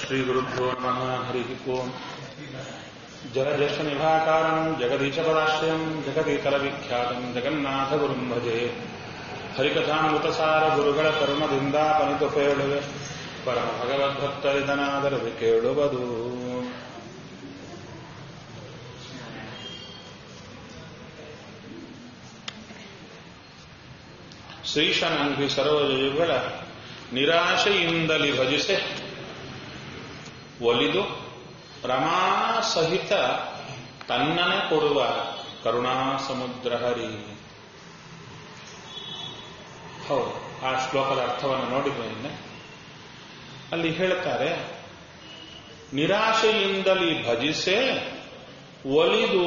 श्रीगुरुभ्यो नमः हरिः ओम् जगज्येष्ठनिभाकारम् जगदीशपदाश्रयम् जगदीतरविख्यातम् जगन्नाथगुरुम् भजे ಹರಿಕಥಾಮೃತಸಾರ ಗುರುಗಳ ಕರುಣದಿಂದ ಪನಿತು ಕೇಳುವೆ ಪರಮ ಭಗವದ್ಭಕ್ತರಿದನಾದರದು ಕೇಳುವುದು ಶ್ರೀಶನಂಘಿ ಸರೋಜಯುಗಳ ನಿರಾಶೆಯಿಂದಲಿ ಭಜಿಸೆ ಒಲಿದು ರಮಾ ಸಹಿತ ತನ್ನನೆ ಕೊಡುವ ಕರುಣಾ ಸಮುದ್ರ ಹರಿ ಹೌದು ಆ ಶ್ಲೋಕದ ಅರ್ಥವನ್ನು ನೋಡಿದ್ವಿ ನಿನ್ನೆ ಅಲ್ಲಿ ಹೇಳ್ತಾರೆ ನಿರಾಶೆಯಿಂದಲಿ ಭಜಿಸೆ ಒಲಿದು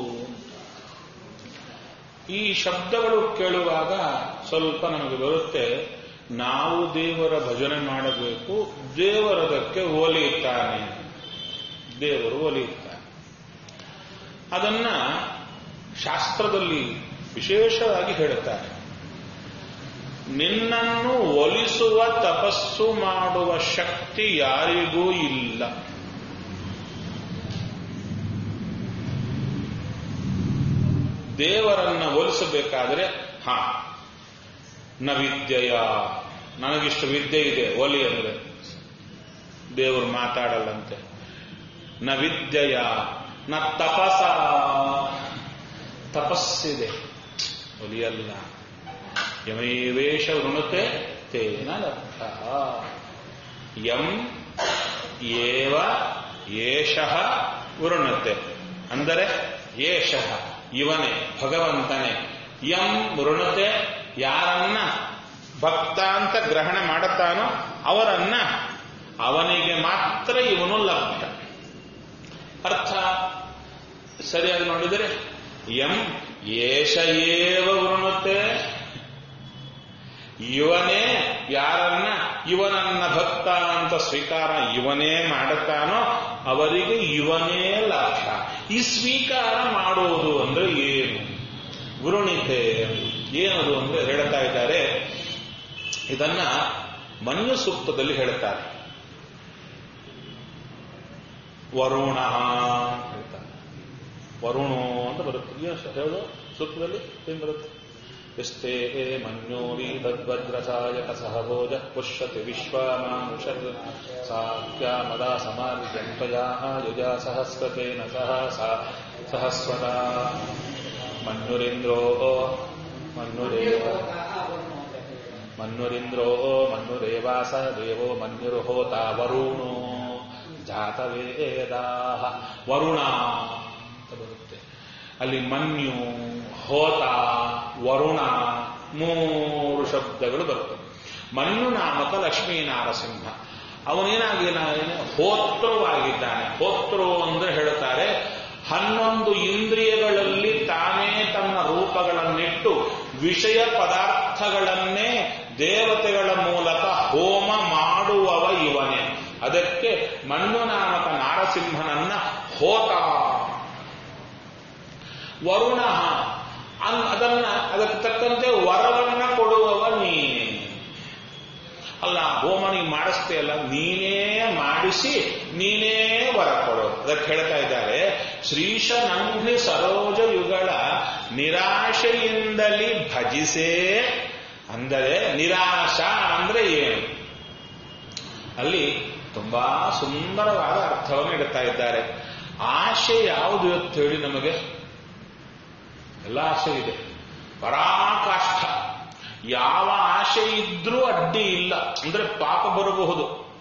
ಈ ಶಬ್ದಗಳು ಕೇಳುವಾಗ ಸ್ವಲ್ಪ ನಮಗೆ ಬರುತ್ತೆ ನಾವು ದೇವರ ಭಜನೆ ಮಾಡಬೇಕು ದೇವರದಕ್ಕೆ ಒಲಿಯುತ್ತಾನೆ ದೇವರು ಒಲಿಯುತ್ತಾನೆ ಅದನ್ನ ಶಾಸ್ತ್ರದಲ್ಲಿ ವಿಶೇಷವಾಗಿ ಹೇಳುತ್ತಾರೆ ನಿನ್ನನ್ನು ಒಲಿಸುವ ತಪಸ್ಸು ಮಾಡುವ ಶಕ್ತಿ ಯಾರಿಗೂ ಇಲ್ಲ ದೇವರನ್ನ ಒಲಿಸಬೇಕಾದ್ರೆ ಹಾ ನ ವಿದ್ಯೆಯ ನನಗಿಷ್ಟು ವಿದ್ಯೆ ಇದೆ ಒಲಿ ಅಂದ್ರೆ ದೇವರು ಮಾತಾಡಲ್ಲಂತೆ ನ ವಿದ್ಯೆಯ ನ ತಪಸ ತಪಸ್ಸಿದೆ ಒಲಿಯಲ್ಲ ಯಮೈವೇಶ ವೃಣುತೆ ತೇನ ಲಬ್ಧ ಯಂ ಏವ ಏಷಃ ವೃಣತೆ ಅಂದರೆ ಏಷಃ ಇವನೇ ಭಗವಂತನೇ ಯಂ ವೃಣತೆ ಯಾರನ್ನ ಭಕ್ತ ಅಂತ ಗ್ರಹಣ ಮಾಡುತ್ತಾನೋ ಅವರನ್ನ ಅವನಿಗೆ ಮಾತ್ರ ಇವನು ಲಭ್ಯ ಅರ್ಥ ಸರಿಯಾಗಿ ನೋಡಿದರೆ ಎಂ ಏಷ ಏವ ವೃಣತೆ ಇವನೇ ಯಾರನ್ನ ಇವನನ್ನ ಭಕ್ತ ಅಂತ ಸ್ವೀಕಾರ ಇವನೇ ಮಾಡುತ್ತಾನೋ ಅವರಿಗೆ ಇವನೇ ಲಾಭ ಈ ಸ್ವೀಕಾರ ಮಾಡುವುದು ಅಂದ್ರೆ ಏನು ಗುರುಣಿತೆ ಏನದು ಅಂದ್ರೆ ಹೇಳ್ತಾ ಇದ್ದಾರೆ ಇದನ್ನ ಮನ್ಯು ಸೂಕ್ತದಲ್ಲಿ ಹೇಳುತ್ತಾರೆ ವರುಣ ಹೇಳ್ತಾರೆ ವರುಣೋ ಅಂತ ಬರುತ್ತೆ ಏನು ಹೇಳೋದು ಸೂಕ್ತದಲ್ಲಿ ಏನ್ ಬರುತ್ತೆ ಯಸ್ತೆ ಮನ್ಯೋರಿ ತದ್ವಜ್ರಸಾಯಕ ಸಹಭೋಜ ಪುಷ್ಯತೆ ವಿಶ್ವಮಾನುಷದ್ ಸಾತ್ಯ ಮದ ಸಮಾರ್ಜಂತಯಾ ಯುಜ ಸಹಸ್ರತೇನ ಸಹ ಸಹಸ್ವತ ಮನ್ಯುರೇಂದ್ರೋ ಮನ್ಯುರೇವ ಮನ್ಯುರೇಂದ್ರೋ ಮನ್ಯುರೇವಾಸ ದೇವೋ ಮನ್ಯುರ್ಹೋತ ವರುಣೋ ಜಾತವೇದಾ ವರುಣ ಅಂತ ಬರುತ್ತೆ ಅಲ್ಲಿ ಮನ್ಯು ಹೋತ ವರುಣ ಮೂರು ಶಬ್ದಗಳು ಬರುತ್ತವೆ ಮನ್ಯು ನಾಮಕ ಲಕ್ಷ್ಮೀ ನಾರಸಿಂಹ ಅವನೇನಾಗಿ ಹೋತ್ರವಾಗಿದ್ದಾನೆ ಹೋತ್ರು ಅಂದ್ರೆ ಹೇಳುತ್ತಾರೆ ಹನ್ನೊಂದು ಇಂದ್ರಿಯಗಳಲ್ಲಿ ತಾನೇ ತನ್ನ ರೂಪಗಳನ್ನಿಟ್ಟು ವಿಷಯ ಪದಾರ್ಥಗಳನ್ನೇ ದೇವತೆಗಳ ಮೂಲಕ ಹೋಮ ಮಾಡುವವ ಇವನೇ ಅದಕ್ಕೆ ಮಣ್ಣು ನಾಮಕ ನಾರಸಿಂಹನನ್ನ ಹೋತ ವರುಣ ಅದನ್ನ ಅದಕ್ಕೆ ತಕ್ಕಂತೆ ವರವನ್ನ ಕೊಡುವವ ನೀನೇ ಅಲ್ಲ ಹೋಮ ನೀವು ಮಾಡಿಸ್ತೇಯಲ್ಲ ನೀನೇ ಮಾಡಿಸಿ ನೀನೇ ವರ ಕೊಡು ಅದಕ್ಕೆ ಹೇಳ್ತಾ ಇದ್ದಾರೆ ಶ್ರೀಶ ನಂಘಿ ಸರೋಜ ಯುಗಳ ನಿರಾಶೆಯಿಂದಲಿ ಭಜಿಸೇ ಅಂದರೆ ನಿರಾಶ ಅಂದ್ರೆ ಏನು ಅಲ್ಲಿ ತುಂಬಾ ಸುಂದರವಾದ ಅರ್ಥವನ್ನು ಇಡ್ತಾ ಇದ್ದಾರೆ ಆಶೆ ಯಾವುದು ಅಂತ ಹೇಳಿ ನಮಗೆ ಎಲ್ಲ ಆಸೆ ಇದೆ ಪರಾಕಾಷ್ಠ ಯಾವ ಆಸೆ ಇದ್ರೂ ಅಡ್ಡಿ ಇಲ್ಲ ಅಂದ್ರೆ ಪಾಪ ಬರಬಹುದು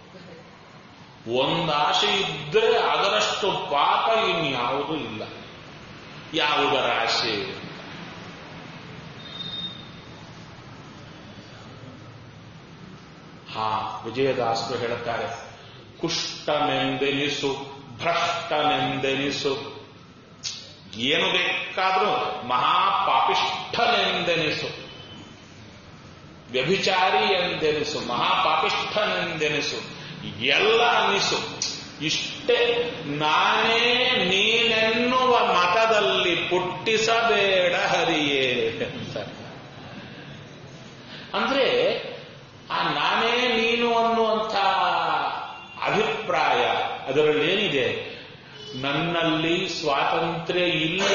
ಒಂದು ಆಸೆ ಇದ್ರೆ ಅದರಷ್ಟು ಪಾಪ ಇನ್ಯಾವುದೂ ಇಲ್ಲ ಯಾವುದರ ಆಸೆ ಹಾ ವಿಜಯದಾಸರು ಹೇಳುತ್ತಾರೆ ಕುಷ್ಟನೆಂದೆನಿಸು ಭ್ರಷ್ಟನೆಂದೆನಿಸು ಏನು ಬೇಕಾದರೂ ಮಹಾಪಾಪಿಷ್ಠನೆಂದೆನಿಸು ವ್ಯಭಿಚಾರಿ ಎಂದೆನಿಸು ಮಹಾಪಾಪಿಷ್ಠನೆಂದೆನಿಸು ಎಲ್ಲ ಅನಿಸು ಇಷ್ಟೇ ನಾನೇ ನೀನೆನ್ನುವ ಮತದಲ್ಲಿ ಪುಟ್ಟಿಸಬೇಡ ಹರಿಯೇ ಅಂತ ಅಂದ್ರೆ ಆ ನಾನೇ ನೀನು ಅನ್ನುವಂಥ ಅಭಿಪ್ರಾಯ ಅದರಲ್ಲಿ ಏನಿದೆ ನನ್ನಲ್ಲಿ ಸ್ವಾತಂತ್ರ್ಯ ಇಲ್ಲ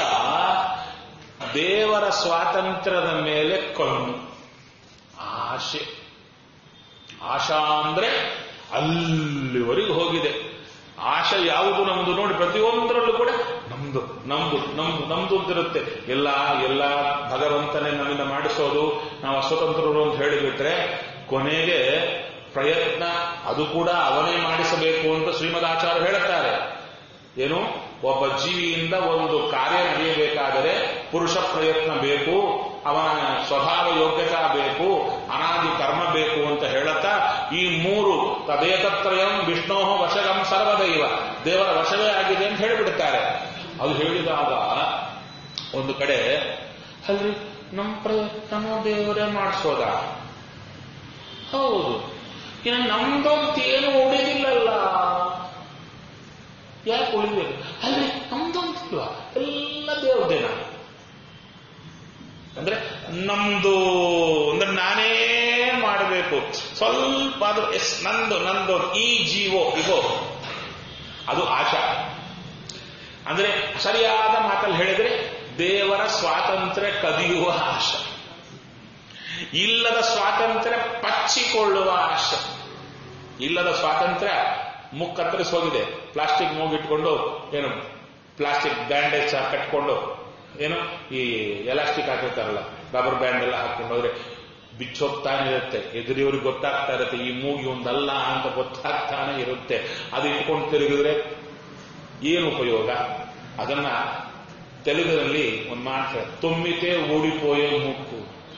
ದೇವರ ಸ್ವಾತಂತ್ರ್ಯದ ಮೇಲೆ ಕಣ್ಣು ಆಶೆ ಆಶಾ ಅಂದ್ರೆ ಅಲ್ಲಿವರೆಗೂ ಹೋಗಿದೆ ಆಶೆ ಯಾವುದು ನಮ್ದು ನೋಡಿ ಪ್ರತಿಯೊಂದರಲ್ಲೂ ಕೂಡ ನಮ್ದು ನಮ್ದು ನಮ್ದು ನಮ್ದು ಅಂತಿರುತ್ತೆ ಎಲ್ಲ ಎಲ್ಲ ಭಗವಂತನೇ ನಮ್ಮಿಂದ ಮಾಡಿಸೋದು ನಾವು ಅಸ್ವತಂತ್ರರು ಅಂತ ಹೇಳಿಬಿಟ್ರೆ ಕೊನೆಗೆ ಪ್ರಯತ್ನ ಅದು ಕೂಡ ಅವನೇ ಮಾಡಿಸಬೇಕು ಅಂತ ಶ್ರೀಮದಾಚಾರ್ಯ ಹೇಳುತ್ತಾರೆ ಏನು ಒಬ್ಬ ಜೀವಿಯಿಂದ ಒಂದು ಕಾರ್ಯ ನಡೆಯಬೇಕಾದರೆ ಪುರುಷ ಪ್ರಯತ್ನ ಬೇಕು ಅವನ ಸ್ವಭಾವ ಯೋಗ್ಯತಾ ಬೇಕು ಅನಾದಿ ಕರ್ಮ ಬೇಕು ಅಂತ ಹೇಳುತ್ತಾ ಈ ಮೂರು ತದೇತತ್ರಯಂ ವಿಷ್ಣೋ ವಶಗಂ ಸರ್ವದೈವ ದೇವರ ವಶವೇ ಆಗಿದೆ ಅಂತ ಹೇಳಿಬಿಡುತ್ತಾರೆ ಅದು ಹೇಳಿದಾಗ ಒಂದು ಕಡೆ ಅಲ್ರಿ ನಮ್ಮ ಪ್ರಯತ್ನನೂ ದೇವರೇ ಮಾಡಿಸೋದ ಹೌದು ಇನ್ನು ನಮ್ದಂತ ಏನು ಉಳಿದಿಲ್ಲಲ್ಲ ಯಾಕೆ ಉಳಿಬೇಕು ಅಲ್ರಿ ನಮ್ದಂತಿಲ್ವಾ ಎಲ್ಲ ದೇವ್ರದೇನ ಅಂದ್ರೆ ನಮ್ದು ಅಂದ್ರೆ ನಾನೇ ಮಾಡಬೇಕು ಸ್ವಲ್ಪ ಅದು ಎಸ್ ನಂದು ನಂದು ಈ ಜೀವೋ ಇಗೋ ಅದು ಆಶಾ ಅಂದ್ರೆ ಸರಿಯಾದ ಮಾತಲ್ಲಿ ಹೇಳಿದ್ರೆ ದೇವರ ಸ್ವಾತಂತ್ರ್ಯ ಕದಿಯುವ ಆಶೆ ಇಲ್ಲದ ಸ್ವಾತಂತ್ರ್ಯ ಪಚ್ಚಿಕೊಳ್ಳುವ ಆಶೆ ಇಲ್ಲದ ಸ್ವಾತಂತ್ರ್ಯ ಮುಖ ಕತ್ತರಿಸಿ ಹೋಗಿದೆ ಪ್ಲಾಸ್ಟಿಕ್ ಮೂಗಿಟ್ಕೊಂಡು ಏನು ಪ್ಲಾಸ್ಟಿಕ್ ಬ್ಯಾಂಡೇಜ್ ಕಟ್ಕೊಂಡು ಏನು ಈ ಎಲಾಸ್ಟಿಕ್ ಹಾಕಿರ್ತಾರಲ್ಲ ರಬ್ಬರ್ ಬ್ಯಾಂಡ್ ಎಲ್ಲ ಹಾಕೊಂಡು ಹೋದ್ರೆ ಬಿಚ್ಚೋಗ್ತಾನೆ ಇರುತ್ತೆ ಎದುರಿಯವ್ರಿಗೆ ಗೊತ್ತಾಗ್ತಾ ಇರುತ್ತೆ ಈ ಮೂಗಿ ಒಂದಲ್ಲ ಅಂತ ಗೊತ್ತಾಗ್ತಾನೆ ಇರುತ್ತೆ ಅದು ಇಟ್ಕೊಂಡು ತಿರುಗಿದ್ರೆ ಏನು ಉಪಯೋಗ ಅದನ್ನ ತೆಲುಗಿನಲ್ಲಿ ಒಂದು ಮಾಡ್ತಾರೆ ತುಮ್ಮಿತೆ ಊಡಿಪೋಯೋ ಮುಕ್ಕು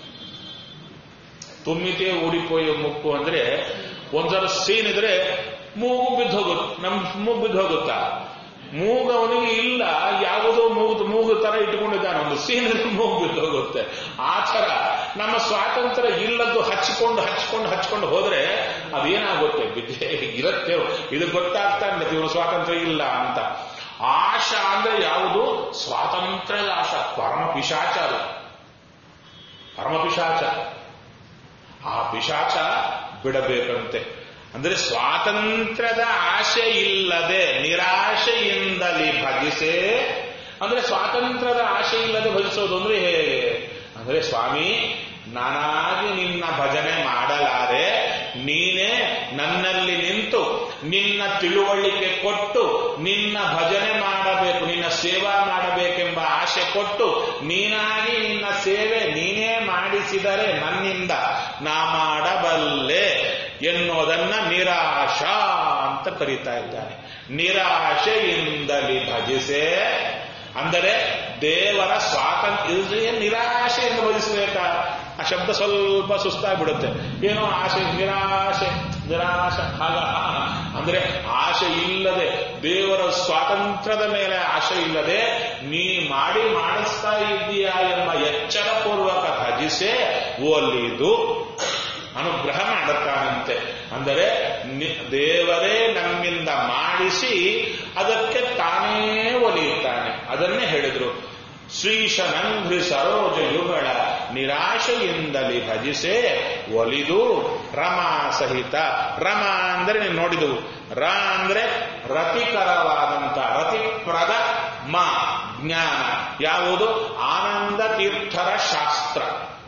ತುಮ್ಮಿತೆ ಊಡಿಪೋಯೋ ಮುಕ್ಕು ಅಂದ್ರೆ ಒಂದ್ಸಲ ಸೀನ್ ಇದ್ರೆ ಮೂಗು ಬಿದ್ದು ಹೋಗುತ್ತೆ ನಮ್ ಮೂಗು ಬಿದ್ದು ಹೋಗುತ್ತಾ ಮೂಗು ಅವನಿಗೆ ಇಲ್ಲ ಯಾವುದೋ ಮೂಗು ಮೂಗು ತರ ಇಟ್ಕೊಂಡಿದ್ದಾನೆ ಒಂದು ಸೀನ್ ಮೂಗು ಬಿದ್ದು ಹೋಗುತ್ತೆ ಆ ತರ ನಮ್ಮ ಸ್ವಾತಂತ್ರ್ಯ ಇಲ್ಲದ್ದು ಹಚ್ಕೊಂಡು ಹಚ್ಕೊಂಡು ಹಚ್ಕೊಂಡು ಹೋದ್ರೆ ಅದೇನಾಗುತ್ತೆ ಬಿದ್ದೆ ಇರುತ್ತೆ ಇದು ಗೊತ್ತಾಗ್ತಾ ಇರ್ತದೆ ಇವರು ಸ್ವಾತಂತ್ರ್ಯ ಇಲ್ಲ ಅಂತ ಆಶಾ ಅಂದ್ರೆ ಯಾವುದು ಸ್ವಾತಂತ್ರ್ಯದ ಆಶಾ ಪರಮ ಪಿಶಾಚ ಅದು ಪರಮ ಪಿಶಾಚ ಆ ಪಿಶಾಚ ಬಿಡಬೇಕಂತೆ ಅಂದ್ರೆ ಸ್ವಾತಂತ್ರ್ಯದ ಆಶೆ ಇಲ್ಲದೆ ನಿರಾಶೆಯಿಂದಲಿ ಭಜಿಸೆ ಅಂದ್ರೆ ಸ್ವಾತಂತ್ರ್ಯದ ಆಶೆ ಇಲ್ಲದೆ ಭಜಿಸೋದು ಅಂದ್ರೆ ಹೇಗೆ ಅಂದ್ರೆ ಸ್ವಾಮಿ ನಾನಾಗಿ ನಿನ್ನ ಭಜನೆ ಮಾಡಲಾರೆ ನೀನೇ ನನ್ನಲ್ಲಿ ನಿಂತು ನಿನ್ನ ತಿಳುವಳಿಕೆ ಕೊಟ್ಟು ನಿನ್ನ ಭಜನೆ ಮಾಡಬೇಕು ನಿನ್ನ ಸೇವಾ ಮಾಡಬೇಕೆಂಬ ಆಶೆ ಕೊಟ್ಟು ನೀನಾಗಿ ನಿನ್ನ ಸೇವೆ ನೀನೇ ಮಾಡಿಸಿದರೆ ನನ್ನಿಂದ ನಾ ಮಾಡಬಲ್ಲೆ ಎನ್ನುವುದನ್ನ ನಿರಾಶಾ ಅಂತ ಕರೀತಾ ಇದ್ದಾನೆ ನಿರಾಶೆಯಿಂದಲಿ ಭಜಿಸೆ ಅಂದರೆ ದೇವರ ಸ್ವಾತಂತ್ರ್ಯ ನಿರಾಶೆಯಿಂದ ಭಜಿಸಬೇಕಾ ಆ ಶಬ್ದ ಸ್ವಲ್ಪ ಸುಸ್ತಾಗ್ಬಿಡುತ್ತೆ ಏನೋ ಆಸೆ ನಿರಾಶೆ ನಿರಾಶ ಹಾಗ ಅಂದ್ರೆ ಆಶೆ ಇಲ್ಲದೆ ದೇವರ ಸ್ವಾತಂತ್ರ್ಯದ ಮೇಲೆ ಆಶೆ ಇಲ್ಲದೆ ನೀ ಮಾಡಿ ಮಾಡಿಸ್ತಾ ಇದ್ದೀಯಾ ಎಂಬ ಎಚ್ಚರಪೂರ್ವಕ ಭಜಿಸೆ ಒಲಿದು ಅನುಗ್ರಹ ಮಾಡುತ್ತಾನಂತೆ ಅಂದರೆ ದೇವರೇ ನಮ್ಮಿಂದ ಮಾಡಿಸಿ ಅದಕ್ಕೆ ತಾನೇ ಒಲಿಯುತ್ತಾನೆ ಅದನ್ನೇ ಹೇಳಿದ್ರು ಶ್ರೀಶನಂಘ್ರಿ ಸರೋಜ ಯುಗಳ ನಿರಾಶೆಯಿಂದಲಿ ಭಜಿಸೆ ಒಲಿದು ರಮಾ ಸಹಿತ ರಮ ಅಂದ್ರೆ ನೀನು ನೋಡಿದವು ರ ಅಂದ್ರೆ ರತಿಕರವಾದಂತ ರತಿಪ್ರದ ಮ ಜ್ಞಾನ ಯಾವುದು ಆನಂದ ತೀರ್ಥರ ಶಾಸ್ತ್ರ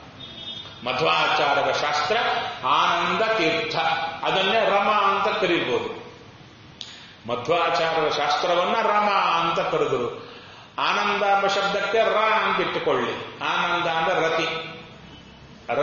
ಮಧ್ವಾಚಾರ್ಯರ ಶಾಸ್ತ್ರ ಆನಂದ ತೀರ್ಥ ಅದನ್ನೇ ರಮ ಅಂತ ಕರೀಬಹುದು ಮಧ್ವಾಚಾರ್ಯರ ಶಾಸ್ತ್ರವನ್ನ ರಮ ಅಂತ ಕರೆದರು ಆನಂದ ಎಂಬ ಶಬ್ದಕ್ಕೆ ರ ಅಂತ ಇಟ್ಟುಕೊಳ್ಳಿ ಆನಂದ ಅಂದ್ರೆ ರತಿ ರ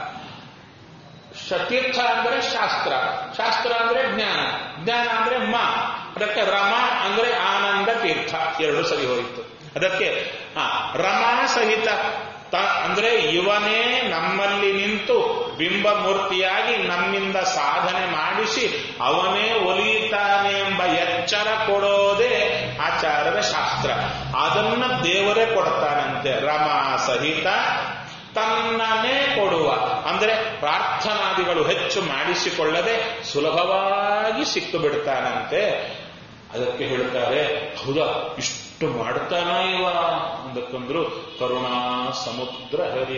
ತೀರ್ಥ ಅಂದ್ರೆ ಶಾಸ್ತ್ರ ಶಾಸ್ತ್ರ ಅಂದ್ರೆ ಜ್ಞಾನ ಜ್ಞಾನ ಅಂದ್ರೆ ಮ ಅದಕ್ಕೆ ರಮ ಅಂದ್ರೆ ಆನಂದ ತೀರ್ಥ ಎರಡು ಸರಿ ಹೋಯಿತು ಅದಕ್ಕೆ ರಮಾ ಸಹಿತ ಅಂದ್ರೆ ಇವನೇ ನಮ್ಮಲ್ಲಿ ನಿಂತು ಬಿಂಬ ಮೂರ್ತಿಯಾಗಿ ನಮ್ಮಿಂದ ಸಾಧನೆ ಮಾಡಿಸಿ ಅವನೇ ಒಲಿಯುತ್ತಾನೆ ಎಂಬ ಎಚ್ಚರ ಕೊಡೋದೇ ಆಚಾರ್ಯರ ಶಾಸ್ತ್ರ ಅದನ್ನ ದೇವರೇ ಕೊಡ್ತಾನಂತೆ ರಮಾ ಸಹಿತ ತನ್ನನ್ನೇ ಕೊಡುವ ಅಂದ್ರೆ ಪ್ರಾರ್ಥನಾದಿಗಳು ಹೆಚ್ಚು ಮಾಡಿಸಿಕೊಳ್ಳದೆ ಸುಲಭವಾಗಿ ಸಿಕ್ಕು ಬಿಡ್ತಾನಂತೆ ಅದಕ್ಕೆ ಹೇಳ್ತಾರೆ ಹೌದಾ ಇಷ್ಟು ಮಾಡ್ತಾನ ಇವ ಅಂದಕ್ಕಂದ್ರು ಕರುಣಾ ಸಮುದ್ರ ಹರಿ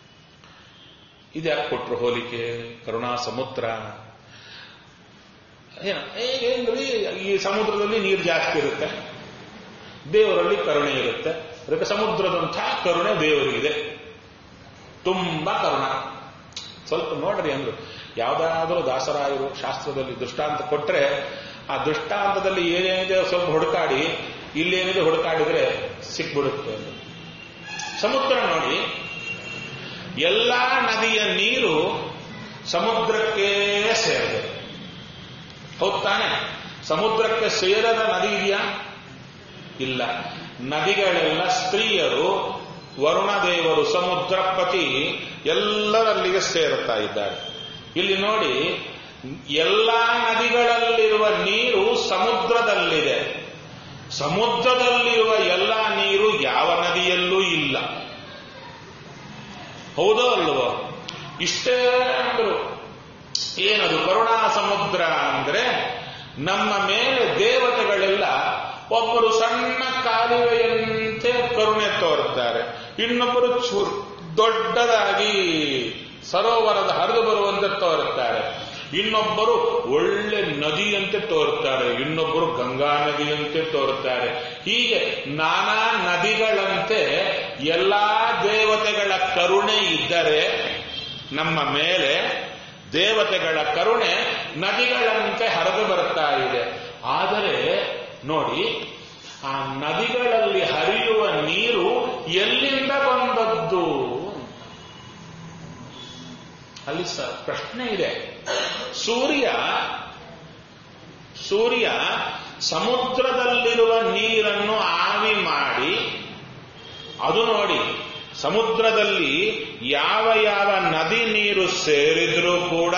ಇದ್ಯಾಕೆ ಕೊಟ್ರು ಹೋಲಿಕೆ ಕರುಣಾ ಸಮುದ್ರ ಏನ ಏನ್ರಿ ಈ ಸಮುದ್ರದಲ್ಲಿ ನೀರು ಜಾಸ್ತಿ ಇರುತ್ತೆ ದೇವರಲ್ಲಿ ಕರುಣೆ ಇರುತ್ತೆ ಅದಕ್ಕೆ ಸಮುದ್ರದಂಥ ಕರುಣೆ ದೇವರಿಗಿದೆ ತುಂಬಾ ಕರುಣ ಸ್ವಲ್ಪ ನೋಡ್ರಿ ಅಂದ್ರು ಯಾವ್ದಾದ್ರೂ ದಾಸರಾಯರು ಶಾಸ್ತ್ರದಲ್ಲಿ ದೃಷ್ಟಾಂತ ಕೊಟ್ರೆ ಆ ದೃಷ್ಟಾಂತದಲ್ಲಿ ಏನೇನಿದೆ ಸ್ವಲ್ಪ ಹುಡುಕಾಡಿ ಇಲ್ಲೇನಿದೆ ಹುಡುಕಾಡಿದ್ರೆ ಸಿಕ್ಬಿಡುತ್ತೆ ಅಂದ್ರು. ಸಮುದ್ರ ನೋಡಿ ಎಲ್ಲಾ ನದಿಯ ನೀರು ಸಮುದ್ರಕ್ಕೆ ಸೇರಿದೆ ಹೌದ್ ತಾನೆ ಸಮುದ್ರಕ್ಕೆ ಸೇರದ ನದಿ ಇದೆಯಾ ಇಲ್ಲ ನದಿಗಳೆಲ್ಲ ಸ್ತ್ರೀಯರು ವರುಣದೇವರು ಸಮುದ್ರಪತಿ ಎಲ್ಲರಲ್ಲಿಗೆ ಸೇರುತ್ತಾ ಇದ್ದಾರೆ ಇಲ್ಲಿ ನೋಡಿ ಎಲ್ಲಾ ನದಿಗಳಲ್ಲಿರುವ ನೀರು ಸಮುದ್ರದಲ್ಲಿದೆ ಸಮುದ್ರದಲ್ಲಿರುವ ಎಲ್ಲ ನೀರು ಯಾವ ನದಿಯಲ್ಲೂ ಇಲ್ಲ ಹೌದೋ ಅಲ್ವೋ ಇಷ್ಟೇ ಅಂದ್ರು ಏನದು ಕರುಣಾ ಸಮುದ್ರ ಅಂದ್ರೆ ನಮ್ಮ ಮೇಲೆ ದೇವತೆಗಳೆಲ್ಲ ಒಬ್ಬರು ಸಣ್ಣ ಕಾಲುವೆಯಂತೆ ಕರುಣೆ ತೋರುತ್ತಾರೆ ಇನ್ನೊಬ್ಬರು ಚೂರು ದೊಡ್ಡದಾಗಿ ಸರೋವರದ ಹರಿದು ಬರುವಂತೆ ತೋರುತ್ತಾರೆ ಇನ್ನೊಬ್ಬರು ಒಳ್ಳೆ ನದಿಯಂತೆ ತೋರುತ್ತಾರೆ ಇನ್ನೊಬ್ಬರು ಗಂಗಾ ನದಿಯಂತೆ ತೋರುತ್ತಾರೆ ಹೀಗೆ ನಾನಾ ನದಿಗಳಂತೆ ಎಲ್ಲಾ ದೇವತೆಗಳ ಕರುಣೆ ಇದ್ದರೆ ನಮ್ಮ ಮೇಲೆ ದೇವತೆಗಳ ಕರುಣೆ ನದಿಗಳಂತೆ ಹರಿದು ಬರ್ತಾ ಇದೆ ಆದರೆ ನೋಡಿ ಆ ನದಿಗಳಲ್ಲಿ ಹರಿಯುವ ನೀರು ಎಲ್ಲಿಂದ ಬಂದದ್ದು ಅಲ್ಲಿ ಸ ಪ್ರಶ್ನೆ ಇದೆ ಸೂರ್ಯ ಸೂರ್ಯ ಸಮುದ್ರದಲ್ಲಿರುವ ನೀರನ್ನು ಆವಿ ಮಾಡಿ ಅದು ನೋಡಿ ಸಮುದ್ರದಲ್ಲಿ ಯಾವ ಯಾವ ನದಿ ನೀರು ಸೇರಿದ್ರೂ ಕೂಡ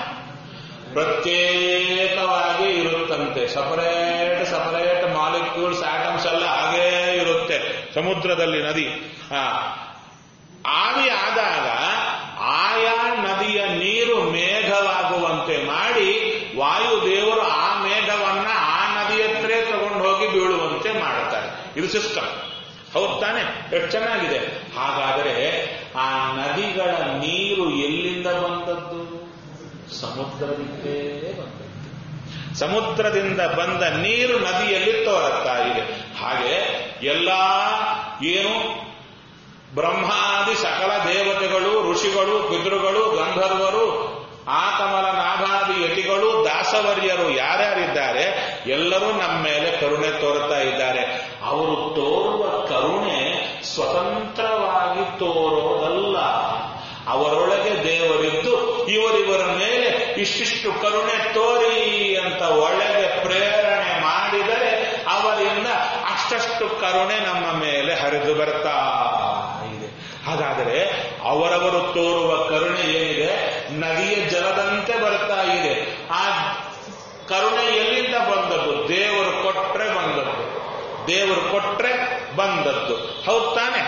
ಪ್ರತ್ಯೇಕವಾಗಿ ಇರುತ್ತಂತೆ ಸಪರೇಟ್ ಸಪರೇಟ್ ಮಾಲಿಕ್ಯೂಲ್ಸ್ ಆಟಮ್ಸ್ ಎಲ್ಲ ಹಾಗೇ ಇರುತ್ತೆ ಸಮುದ್ರದಲ್ಲಿ ನದಿ ಆ ಆವಿ ಆದಾಗ ಆಯಾ ನದಿಯ ನೀರು ಮೇಘವಾಗುವಂತೆ ಮಾಡಿ ವಾಯುದೇವರು ಆ ಮೇಘವನ್ನ ಆ ನದಿ ಹತ್ರ ತಗೊಂಡು ಹೋಗಿ ಬೀಳುವಂತೆ ಮಾಡುತ್ತಾರೆ ಇದು ಸಿಸ್ಟಮ್ ಹೌದ್ ತಾನೆ ಎಷ್ಟು ಚೆನ್ನಾಗಿದೆ ಹಾಗಾದರೆ ಆ ನದಿಗಳ ನೀರು ಎಲ್ಲಿಂದ ಬಂದದ್ದು ಸಮುದ್ರದಿಂದಲೇ ಬಂದದ್ದು ಸಮುದ್ರದಿಂದ ಬಂದ ನೀರು ನದಿಯಲ್ಲಿ ತೋರುತ್ತಾ ಇದೆ ಹಾಗೆ ಎಲ್ಲಾ ಏನು ಬ್ರಹ್ಮಾದಿ ಸಕಲ ದೇವತೆಗಳು ಋಷಿಗಳು ಪಿತೃಗಳು ಗಂಧರ್ವರು ಆಕಮಲ ನಾಭಾದಿ ಯತಿಗಳು ದಾಸವರ್ಯರು ಯಾರ್ಯಾರಿದ್ದಾರೆ ಎಲ್ಲರೂ ನಮ್ಮ ಮೇಲೆ ಕರುಣೆ ತೋರುತ್ತಾ ಇದ್ದಾರೆ ಅವರು ತೋರುವ ಕರುಣೆ ಸ್ವತಂತ್ರವಾಗಿ ತೋರೋದಲ್ಲ ಅವರೊಳಗೆ ದೇವರಿದ್ದು ಇವರಿವರ ಮೇಲೆ ಇಷ್ಟಿಷ್ಟು ಕರುಣೆ ತೋರಿ ಅಂತ ಒಳಗೆ ಪ್ರೇರಣೆ ಮಾಡಿದರೆ ಅವರಿಂದ ಅಷ್ಟಷ್ಟು ಕರುಣೆ ನಮ್ಮ ಮೇಲೆ ಹರಿದು ಬರ್ತಾ ಇದೆ ಹಾಗಾದರೆ ಅವರವರು ತೋರುವ ಕರುಣೆ ಏನಿದೆ ನದಿಯ ಜಲದಂತೆ ಬರ್ತಾ ಇದೆ ಆ ಕರುಣೆ ಎಲ್ಲಿಂದ ಬಂದದ್ದು ದೇವರು ಕೊಟ್ರೆ ಬಂದದ್ದು ದೇವರು ಕೊಟ್ರೆ ಬಂದದ್ದು ಹೌದ್ ತಾನೆ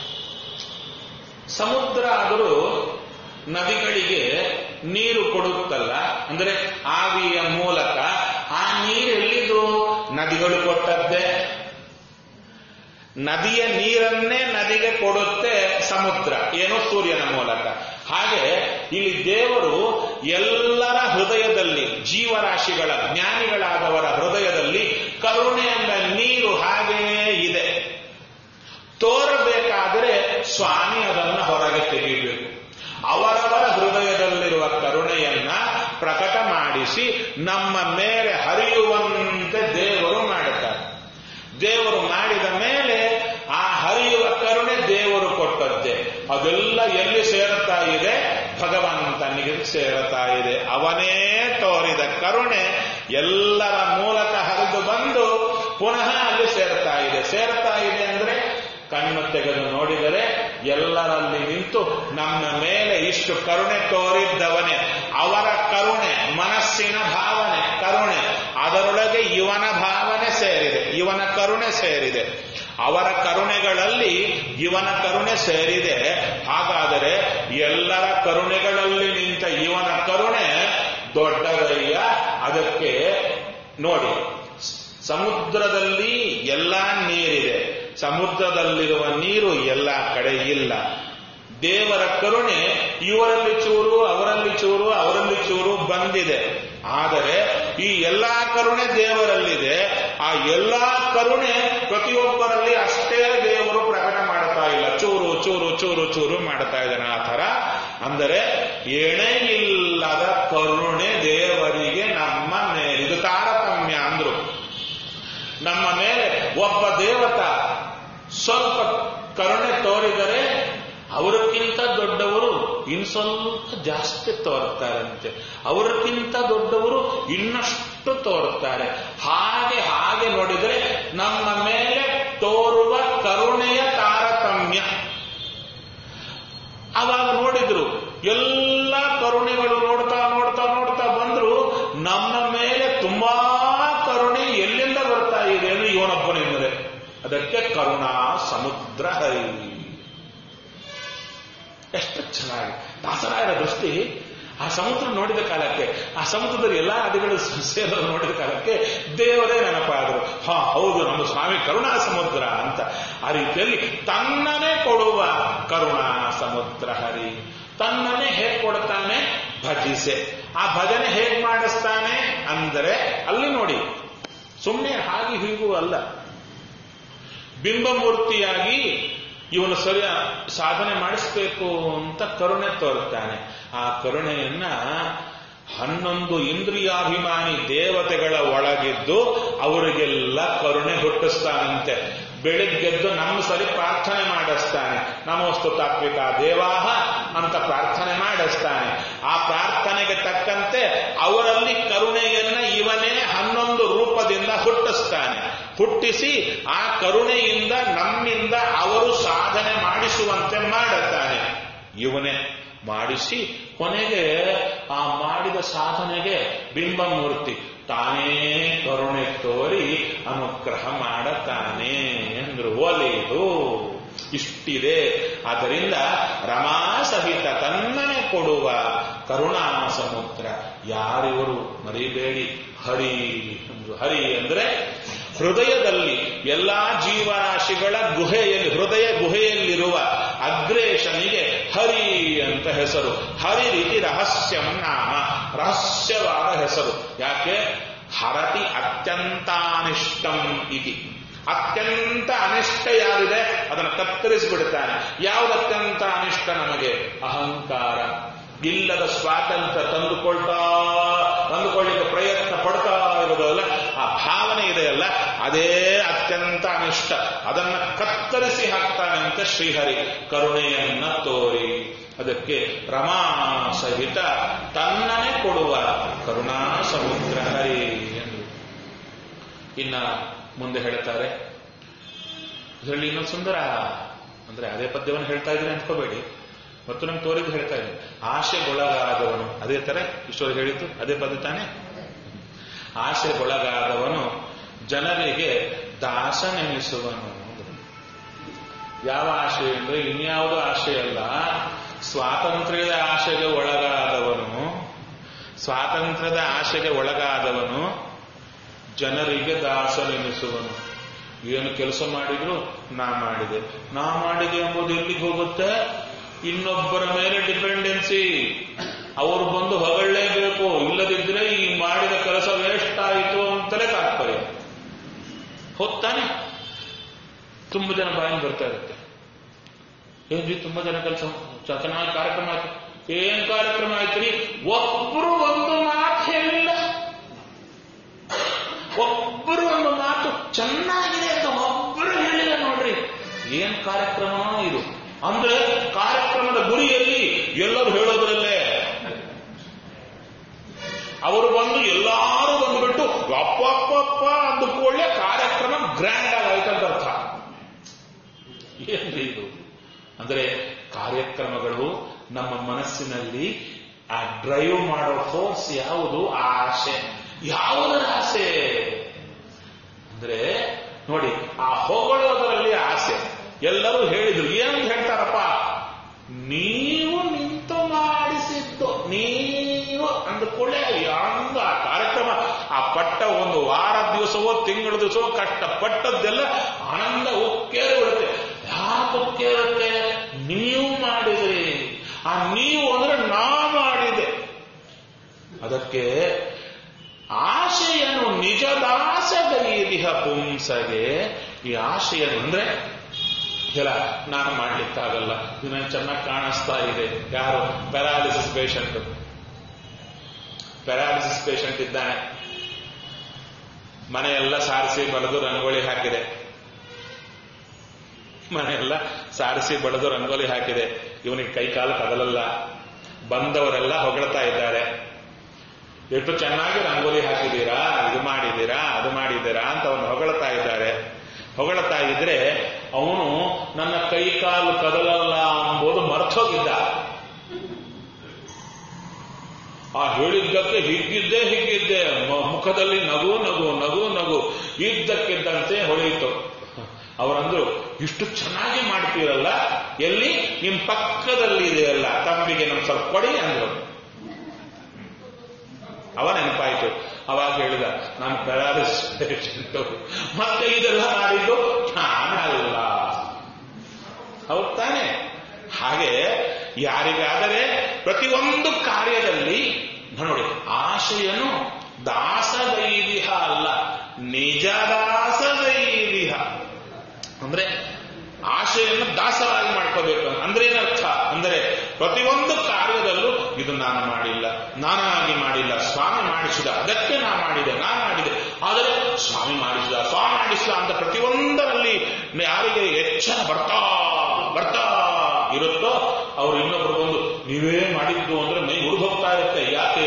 ಸಮುದ್ರ ಆದರೂ ನದಿಗಳಿಗೆ ನೀರು ಕೊಡುತ್ತಲ್ಲ ಅಂದ್ರೆ ಆವಿಯ ಮೂಲಕ ಆ ನೀರು ಎಲ್ಲಿದು ನದಿಗಳು ಕೊಟ್ಟದ್ದೇ ನದಿಯ ನೀರನ್ನೇ ನದಿಗೆ ಕೊಡುತ್ತೆ ಸಮುದ್ರ ಏನೋ ಸೂರ್ಯನ ಮೂಲಕ ಹಾಗೆ ಇಲ್ಲಿ ದೇವರು ಎಲ್ಲರ ಹೃದಯದಲ್ಲಿ ಜೀವರಾಶಿಗಳ ಜ್ಞಾನಿಗಳಾದವರ ಹೃದಯದಲ್ಲಿ ಕರುಣೆ ಎಂಬ ನೀರು ಹಾಗೆಯೇ ಇದೆ ತೋರಬೇಕಾದರೆ ಸ್ವಾಮಿ ಅದನ್ನು ಹೊರಗೆ ತೆಗೆಯಬೇಕು ಅವರವರ ಹೃದಯದಲ್ಲಿರುವ ಕರುಣೆಯನ್ನ ಪ್ರಕಟ ಮಾಡಿಸಿ ನಮ್ಮ ಮೇಲೆ ಹರಿಯುವಂತೆ ದೇವರು ಮಾಡುತ್ತಾರೆ ದೇವರು ಮಾಡಿದ ಮೇಲೆ ಆ ಹರಿಯುವ ಕರುಣೆ ದೇವರು ಕೊಟ್ಟದ್ದೇ ಅದೆಲ್ಲ ಎಲ್ಲಿ ಸೇರುತ್ತಾ ಇದೆ ಭಗವಂತನಿಗೆ ಸೇರುತ್ತಾ ಇದೆ ಅವನೇ ತೋರಿದ ಕರುಣೆ ಎಲ್ಲರ ಮೂಲಕ ಹರಿದು ಬಂದು ಪುನಃ ಅಲ್ಲಿ ಸೇರ್ತಾ ಇದೆ ಸೇರ್ತಾ ಇದೆ ಅಂದ್ರೆ ಕಣ್ಣು ತೆಗೆದು ನೋಡಿದರೆ ಎಲ್ಲರಲ್ಲಿ ನಿಂತು ನಮ್ಮ ಮೇಲೆ ಇಷ್ಟು ಕರುಣೆ ತೋರಿದ್ದವನೇ ಅವರ ಕರುಣೆ ಮನಸ್ಸಿನ ಭಾವನೆ ಕರುಣೆ ಅದರೊಳಗೆ ಇವನ ಭಾವನೆ ಸೇರಿದೆ ಇವನ ಕರುಣೆ ಸೇರಿದೆ ಅವರ ಕರುಣೆಗಳಲ್ಲಿ ಇವನ ಕರುಣೆ ಸೇರಿದೆ ಹಾಗಾದರೆ ಎಲ್ಲರ ಕರುಣೆಗಳಲ್ಲಿ ನಿಂತ ಇವನ ಕರುಣೆ ದೊಡ್ಡದಯ್ಯ ಅದಕ್ಕೆ ನೋಡಿ ಸಮುದ್ರದಲ್ಲಿ ಎಲ್ಲ ನೀರಿದೆ ಸಮುದ್ರದಲ್ಲಿರುವ ನೀರು ಎಲ್ಲ ಕಡೆ ಇಲ್ಲ ದೇವರ ಕರುಣೆ ಇವರಲ್ಲಿ ಚೂರು ಅವರಲ್ಲಿ ಚೂರು ಅವರಲ್ಲಿ ಚೂರು ಬಂದಿದೆ ಆದರೆ ಈ ಎಲ್ಲಾ ಕರುಣೆ ದೇವರಲ್ಲಿದೆ ಆ ಎಲ್ಲಾ ಕರುಣೆ ಪ್ರತಿಯೊಬ್ಬರಲ್ಲಿ ಅಷ್ಟೇ ದೇವರು ಪ್ರಕಟ ಮಾಡ್ತಾ ಇಲ್ಲ ಚೂರು ಚೂರು ಚೂರು ಚೂರು ಮಾಡ್ತಾ ಇದ್ದಾನೆ ಆ ತರ ಅಂದರೆ ಎಣೆ ಇಲ್ಲದ ಕರುಣೆ ದೇವರಿಗೆ ನಮ್ಮ ಮೇಲಿದು ತಾರತಮ್ಯ ಅಂದ್ರು ನಮ್ಮ ಮೇಲೆ ಒಬ್ಬ ದೇವತ ಸ್ವಲ್ಪ ಕರುಣೆ ತೋರಿದರೆ ಅವರಕ್ಕಿಂತ ದೊಡ್ಡವರು ಇನ್ ಸ್ವಲ್ಪ ಜಾಸ್ತಿ ತೋರ್ತಾರಂತೆ ಅವರಕ್ಕಿಂತ ದೊಡ್ಡವರು ಇನ್ನಷ್ಟು ತೋರುತ್ತಾರೆ ಹಾಗೆ ಹಾಗೆ ನೋಡಿದರೆ ನಮ್ಮ ಮೇಲೆ ತೋರುವ ಕರುಣೆಯ ತಾರತಮ್ಯ ಅವಾಗ ನೋಡಿದ್ರು ಎಲ್ಲ ಕರುಣೆಗಳು ನೋಡ್ತಾ ನೋಡ್ತಾ ನೋಡ್ತಾ ಬಂದ್ರು ನಮ್ಮ ಮೇಲೆ ತುಂಬಾ ಕರುಣೆ ಎಲ್ಲಿಂದ ಬರ್ತಾ ಇದೆ ಅಂದ್ರೆ ಇವನೊಬ್ಬನಿಂದಲೇ ಅದಕ್ಕೆ ಕರುಣಾ ಸಮುದ್ರ ಹರಿ ಎಷ್ಟು ಚೆನ್ನಾಗಿ ದಾಸರಾಯರ ದೃಷ್ಟಿ ಆ ಸಮುದ್ರ ನೋಡಿದ ಕಾಲಕ್ಕೆ ಆ ಸಮುದ್ರದಲ್ಲಿ ಎಲ್ಲಾ ನದಿಗಳು ಸೇರಲು ನೋಡಿದ ಕಾಲಕ್ಕೆ ದೇವರೇ ನೆನಪಾದರು ಹಾ ಹೌದು ನಮ್ಮ ಸ್ವಾಮಿ ಕರುಣಾ ಸಮುದ್ರ ಅಂತ ಆ ರೀತಿಯಲ್ಲಿ ತನ್ನನೇ ಕೊಡುವ ಕರುಣಾ ಸಮುದ್ರ ಹರಿ ತನ್ನನ್ನೇ ಹೇಗೆ ಕೊಡ್ತಾನೆ ಭಜಿಸೆ ಆ ಭಜನೆ ಹೇಗೆ ಮಾಡಿಸ್ತಾನೆ ಅಂದರೆ ಅಲ್ಲಿ ನೋಡಿ ಸುಮ್ಮನೆ ಹಾಗೆ ಹೀಗೂ ಅಲ್ಲ ಬಿಂಬಮೂರ್ತಿಯಾಗಿ ಇವನು ಸರಿಯ ಸಾಧನೆ ಮಾಡಿಸ್ಬೇಕು ಅಂತ ಕರುಣೆ ತೋರುತ್ತಾನೆ ಆ ಕರುಣೆಯನ್ನ ಹನ್ನೊಂದು ಇಂದ್ರಿಯಾಭಿಮಾನಿ ದೇವತೆಗಳ ಒಳಗಿದ್ದು ಅವರಿಗೆಲ್ಲ ಕರುಣೆ ಹುಟ್ಟಿಸ್ತಾನಂತೆ ಬೆಳಿಗ್ಗೆದ್ದು ನಮ್ಮ ಸರಿ ಪ್ರಾರ್ಥನೆ ಮಾಡಿಸ್ತಾನೆ ನಮೋಸ್ತು ತಾತ್ವಿಕ ದೇವಾಹ ಅಂತ ಪ್ರಾರ್ಥನೆ ಮಾಡಿಸ್ತಾನೆ ಆ ಪ್ರಾರ್ಥನೆಗೆ ತಕ್ಕಂತೆ ಅವರಲ್ಲಿ ಕರುಣೆಯನ್ನ ಇವನೇ ಹನ್ನೊಂದು ರೂಪದಿಂದ ಹುಟ್ಟಿಸ್ತಾನೆ ಹುಟ್ಟಿಸಿ ಆ ಕರುಣೆಯಿಂದ ನಮ್ಮಿಂದ ಅವರು ಸಾಧನೆ ಮಾಡಿಸುವಂತೆ ಮಾಡುತ್ತಾನೆ ಇವನೇ ಮಾಡಿಸಿ ಕೊನೆಗೆ ಆ ಮಾಡಿದ ಸಾಧನೆಗೆ ಬಿಂಬಮೂರ್ತಿ ತಾನೇ ಕರುಣೆ ತೋರಿ ಅನುಗ್ರಹ ಮಾಡುತ್ತಾನೆ ಎಂದ್ರು ಒಲೆಯದು ಇಷ್ಟಿದೆ ಆದ್ದರಿಂದ ರಮಾ ಸಹಿತ ತನ್ನನೆ ಕೊಡುವ ಕರುಣಾ ಸಮುದ್ರ ಯಾರಿವರು ಮರಿಬೇಡಿ ಹರಿ ಅಂದ್ರು ಹರಿ ಅಂದ್ರೆ ಹೃದಯದಲ್ಲಿ ಎಲ್ಲಾ ಜೀವರಾಶಿಗಳ ಗುಹೆಯಲ್ಲಿ ಹೃದಯ ಗುಹೆಯಲ್ಲಿರುವ ಅಗ್ರೇಶನಿಗೆ ಹರಿ ಅಂತ ಹೆಸರು ಹರಿ ರೀತಿ ರಹಸ್ಯಂ ನಾಮ ರಹಸ್ಯವಾದ ಹೆಸರು ಯಾಕೆ ಹರತಿ ಅತ್ಯಂತಾನಿಷ್ಟಂ ಇತಿ ಅತ್ಯಂತ ಅನಿಷ್ಟ ಯಾರಿದೆ ಅದನ್ನು ಕತ್ತರಿಸಿಬಿಡ್ತಾನೆ ಯಾವುದು ಅತ್ಯಂತ ಅನಿಷ್ಟ ನಮಗೆ ಅಹಂಕಾರ ಇಲ್ಲದ ಸ್ವಾತಂತ್ರ್ಯ ತಂದುಕೊಳ್ತಾ ತಂದುಕೊಳ್ಳಿಕ್ಕೆ ಪ್ರಯತ್ನ ಪಡ್ತಾ ಇರೋದಲ್ಲ ಆ ಭಾವನೆ ಇದೆಯಲ್ಲ ಅದೇ ಅತ್ಯಂತ ಅನಿಷ್ಟ ಅದನ್ನ ಕತ್ತರಿಸಿ ಹಾಕ್ತಾನೆ ಅಂತ ಶ್ರೀಹರಿ ಕರುಣೆಯನ್ನ ತೋರಿ ಅದಕ್ಕೆ ರಮಾ ಸಹಿತ ತನ್ನನೆ ಕೊಡುವ ಕರುಣಾ ಸಮುದ್ರ ಹರಿ ಎಂದು ಇನ್ನ ಮುಂದೆ ಹೇಳ್ತಾರೆ ಇದರಲ್ಲಿ ಇನ್ನೊಂದು ಸುಂದರ ಅಂದ್ರೆ ಅದೇ ಪದ್ಯವನ್ನು ಹೇಳ್ತಾ ಇದ್ದೀನಿ ಅನ್ಕೋಬೇಡಿ ಮತ್ತು ನಮ್ಗೆ ತೋರಿದ್ದು ಹೇಳ್ತಾ ಇದ್ದೀನಿ ಆಶೆಗೊಳಗಾದವನು ಅದೇ ತರ ಈಶ್ವರ ಹೇಳಿದ್ದು ಅದೇ ಪದ ತಾನೆ ಆಶೆಗೊಳಗಾದವನು ಜನರಿಗೆ ದಾಸನೆನಿಸುವನು ಯಾವ ಆಶೆ ಅಂದ್ರೆ ಇನ್ಯಾವುದೋ ಆಶೆ ಅಲ್ಲ ಸ್ವಾತಂತ್ರ್ಯದ ಆಶೆಗೆ ಒಳಗಾದವನು ಸ್ವಾತಂತ್ರ್ಯದ ಆಶೆಗೆ ಒಳಗಾದವನು ಜನರಿಗೆ ದಾಸನೆನಿಸುವನು ಏನು ಕೆಲಸ ಮಾಡಿದ್ರು ನಾ ಮಾಡಿದೆ ನಾ ಮಾಡಿದೆ ಎಂಬುದು ಎಲ್ಲಿಗೆ ಹೋಗುತ್ತೆ ಇನ್ನೊಬ್ಬರ ಮೇಲೆ ಡಿಪೆಂಡೆನ್ಸಿ ಅವರು ಬಂದು ಹೊಗಳಲೇಬೇಕು ಇಲ್ಲದಿದ್ರೆ ಈ ಮಾಡಿದ ಕೆಲಸ ವೇಸ್ಟ್ ಆಯಿತು ಅಂತಲೇ ತಾತ್ಪರ್ಯ ಹೋಗ್ತಾನೆ ತುಂಬಾ ಜನ ಬಾಯಿನ ಬರ್ತಾ ಇರುತ್ತೆ ಏನ್ರಿ ತುಂಬಾ ಜನ ಕೆಲಸ ಚೆನ್ನಾಗಿ ಕಾರ್ಯಕ್ರಮ ಆಯ್ತು ಏನ್ ಕಾರ್ಯಕ್ರಮ ಆಯ್ತ್ರಿ ಒಬ್ರು ಒಂದು ಮಾತು ಹೇಳಿಲ್ಲ ಒಬ್ಬರು ಒಂದು ಮಾತು ಚೆನ್ನಾಗಿದೆ ಅಂತ ಒಬ್ಬರು ಹೇಳಿಲ್ಲ ನೋಡ್ರಿ ಏನ್ ಕಾರ್ಯಕ್ರಮ ಇದು ಅಂದ್ರೆ ಕಾರ್ಯಕ್ರಮದ ಗುರಿಯಲ್ಲಿ ಎಲ್ಲರೂ ಹೇಳೋದ್ರಲ್ಲೇ ಅವರು ಬಂದು ಎಲ್ಲಾರು ಬಂದ್ಬಿಟ್ಟು ಅಪ್ಪಪ್ಪಪ್ಪ ಅಂದುಕೊಳ್ಳೆ ಕಾರ್ಯಕ್ರಮ ಗ್ರ್ಯಾಂಡ್ ಆಗಾಯ್ತು ಅಂತ ಅರ್ಥ ಏನ್ರಿ ಇದು ಅಂದ್ರೆ ಕಾರ್ಯಕ್ರಮಗಳು ನಮ್ಮ ಮನಸ್ಸಿನಲ್ಲಿ ಆ ಡ್ರೈವ್ ಮಾಡೋ ಫೋರ್ಸ್ ಯಾವುದು ಆ ಆಸೆ ಯಾವುದರ ಆಸೆ ಅಂದ್ರೆ ನೋಡಿ ಆ ಹೊಗಳೋದರಲ್ಲಿ ಆಸೆ ಎಲ್ಲರೂ ಹೇಳಿದ್ರು ಏನಂತ ಹೇಳ್ತಾರಪ್ಪ ನೀವು ನಿಂತು ಮಾಡಿಸಿದ್ದು ನೀವು ಅಂದುಕೊಳ್ಳೆ ಹಂಗ ಆ ಕಾರ್ಯಕ್ರಮ ಆ ಪಟ್ಟ ಒಂದು ವಾರ ದಿವಸವೋ ತಿಂಗಳ ದಿವಸವೋ ಕಷ್ಟಪಟ್ಟದ್ದೆಲ್ಲ ಆನಂದ ಉಕ್ಕೇರಿ ಬಿಡುತ್ತೆ ಯಾಕೆ ಉಕ್ಕೇರುತ್ತೆ ನೀವು ಮಾಡಿದ್ರಿ ಆ ನೀವು ಅಂದ್ರೆ ನಾ ಮಾಡಿದೆ ಅದಕ್ಕೆ ಆಶೆಯನ್ನು ನಿಜದಾಸಗೈದಿಹ ಪುಂಸಗೆ ಈ ಆಶೆಯನ್ನು ಅಂದ್ರೆ ಇಲ್ಲ ನಾನು ಮಾಡ್ಲಿಕ್ಕಾಗಲ್ಲ ಇದು ನನಗೆ ಚೆನ್ನಾಗಿ ಕಾಣಿಸ್ತಾ ಇದೆ ಯಾರು ಪ್ಯಾರಾಲಿಸಿಸ್ ಪೇಷಂಟ್ ಪ್ಯಾರಾಲಿಸಿಸ್ ಪೇಷಂಟ್ ಇದ್ದಾನೆ ಮನೆಯೆಲ್ಲ ಸಾರಿಸಿ ಬಳೆದು ರಂಗೋಲಿ ಹಾಕಿದೆ ಮನೆಯೆಲ್ಲ ಸಾರಿಸಿ ಬಳೆದು ರಂಗೋಲಿ ಹಾಕಿದೆ ಇವನಿಗೆ ಕೈ ಕಾಲು ಕದಲಲ್ಲ ಬಂದವರೆಲ್ಲ ಹೊಗಳ್ತಾ ಇದ್ದಾರೆ ಎಷ್ಟು ಚೆನ್ನಾಗಿ ರಂಗೋಲಿ ಹಾಕಿದ್ದೀರಾ ಇದು ಮಾಡಿದ್ದೀರಾ ಅದು ಮಾಡಿದ್ದೀರಾ ಅಂತ ಅವನು ಹೊಗಳ್ತಾ ಇದ್ದಾರೆ ಹೊಗಳ್ತಾ ಇದ್ರೆ ಅವನು ನನ್ನ ಕೈ ಕಾಲು ಕದಲಲ್ಲ ಎಂಬುದು ಮರ್ತೋಗಿದ್ದ ಆ ಹೇಳಿದ್ದಕ್ಕೆ ಹಿಗ್ಗಿದ್ದೇ ಹಿಗ್ಗಿದ್ದೆ ಮ- ಮುಖದಲ್ಲಿ ನಗು ನಗು ನಗು ನಗು ಇದ್ದಕ್ಕಿದ್ದಂತೆ ಹೊಳೆಯಿತು ಅವರಂದ್ರು ಇಷ್ಟು ಚೆನ್ನಾಗಿ ಮಾಡ್ತೀರಲ್ಲ ಎಲ್ಲಿ ನಿಮ್ ಪಕ್ಕದಲ್ಲಿ ಇದೆಯಲ್ಲ ತಂಬಿಗೆ ನಮ್ ಸ್ವಲ್ಪ ಕೊಡಿ ಅಂದ್ರು ಅವ ನೆನಪಾಯ್ತು ಅವಾಗ ಹೇಳಿದ ನಾನು ಪ್ಯಾರಾಲಿಸ್ ಪೇಷಂಟ್ ಮತ್ತೆ ಇದೆಲ್ಲ ಮಾಡಿದ್ದು ನಾನಲ್ಲ ಹೌದ್ ತಾನೆ ಹಾಗೆ ಯಾರಿಗಾದರೆ ಪ್ರತಿಯೊಂದು ಕಾರ್ಯದಲ್ಲಿ ನೋಡಿ ಆಶೆಯನ್ನು ದಾಸದೈವಿಹ ಅಲ್ಲ ನಿಜ ದಾಸದೈವಿಹ ಅಂದ್ರೆ ಆಶೆಯನ್ನು ದಾಸರಾಗಿ ಮಾಡ್ಕೋಬೇಕು ಅಂದ್ರೆ ಏನರ್ಥ ಅಂದರೆ ಪ್ರತಿಯೊಂದು ಕಾರ್ಯದಲ್ಲೂ ಇದು ನಾನು ಮಾಡಿಲ್ಲ ನಾನಾಗಿ ಮಾಡಿಲ್ಲ ಸ್ವಾಮಿ ಮಾಡಿಸಿದ ಅದಕ್ಕೆ ನಾ ಮಾಡಿದೆ ನಾ ಮಾಡಿದೆ ಆದರೆ ಸ್ವಾಮಿ ಮಾಡಿಸಿದ ಸ್ವಾಮಿ ಮಾಡಿಸಿದ ಅಂತ ಪ್ರತಿಯೊಂದರಲ್ಲಿ ಯಾರಿಗೆ ಎಚ್ಚರ ಬರ್ತಾ ಬರ್ತಾ ಇರುತ್ತೋ ಅವ್ರು ಇನ್ನೊಬ್ರು ಬಂದು ನೀವೇ ಮಾಡಿದ್ದು ಅಂದ್ರೆ ಮೈ ಉರಿದು ಹೋಗ್ತಾ ಇರುತ್ತೆ ಯಾಕೆ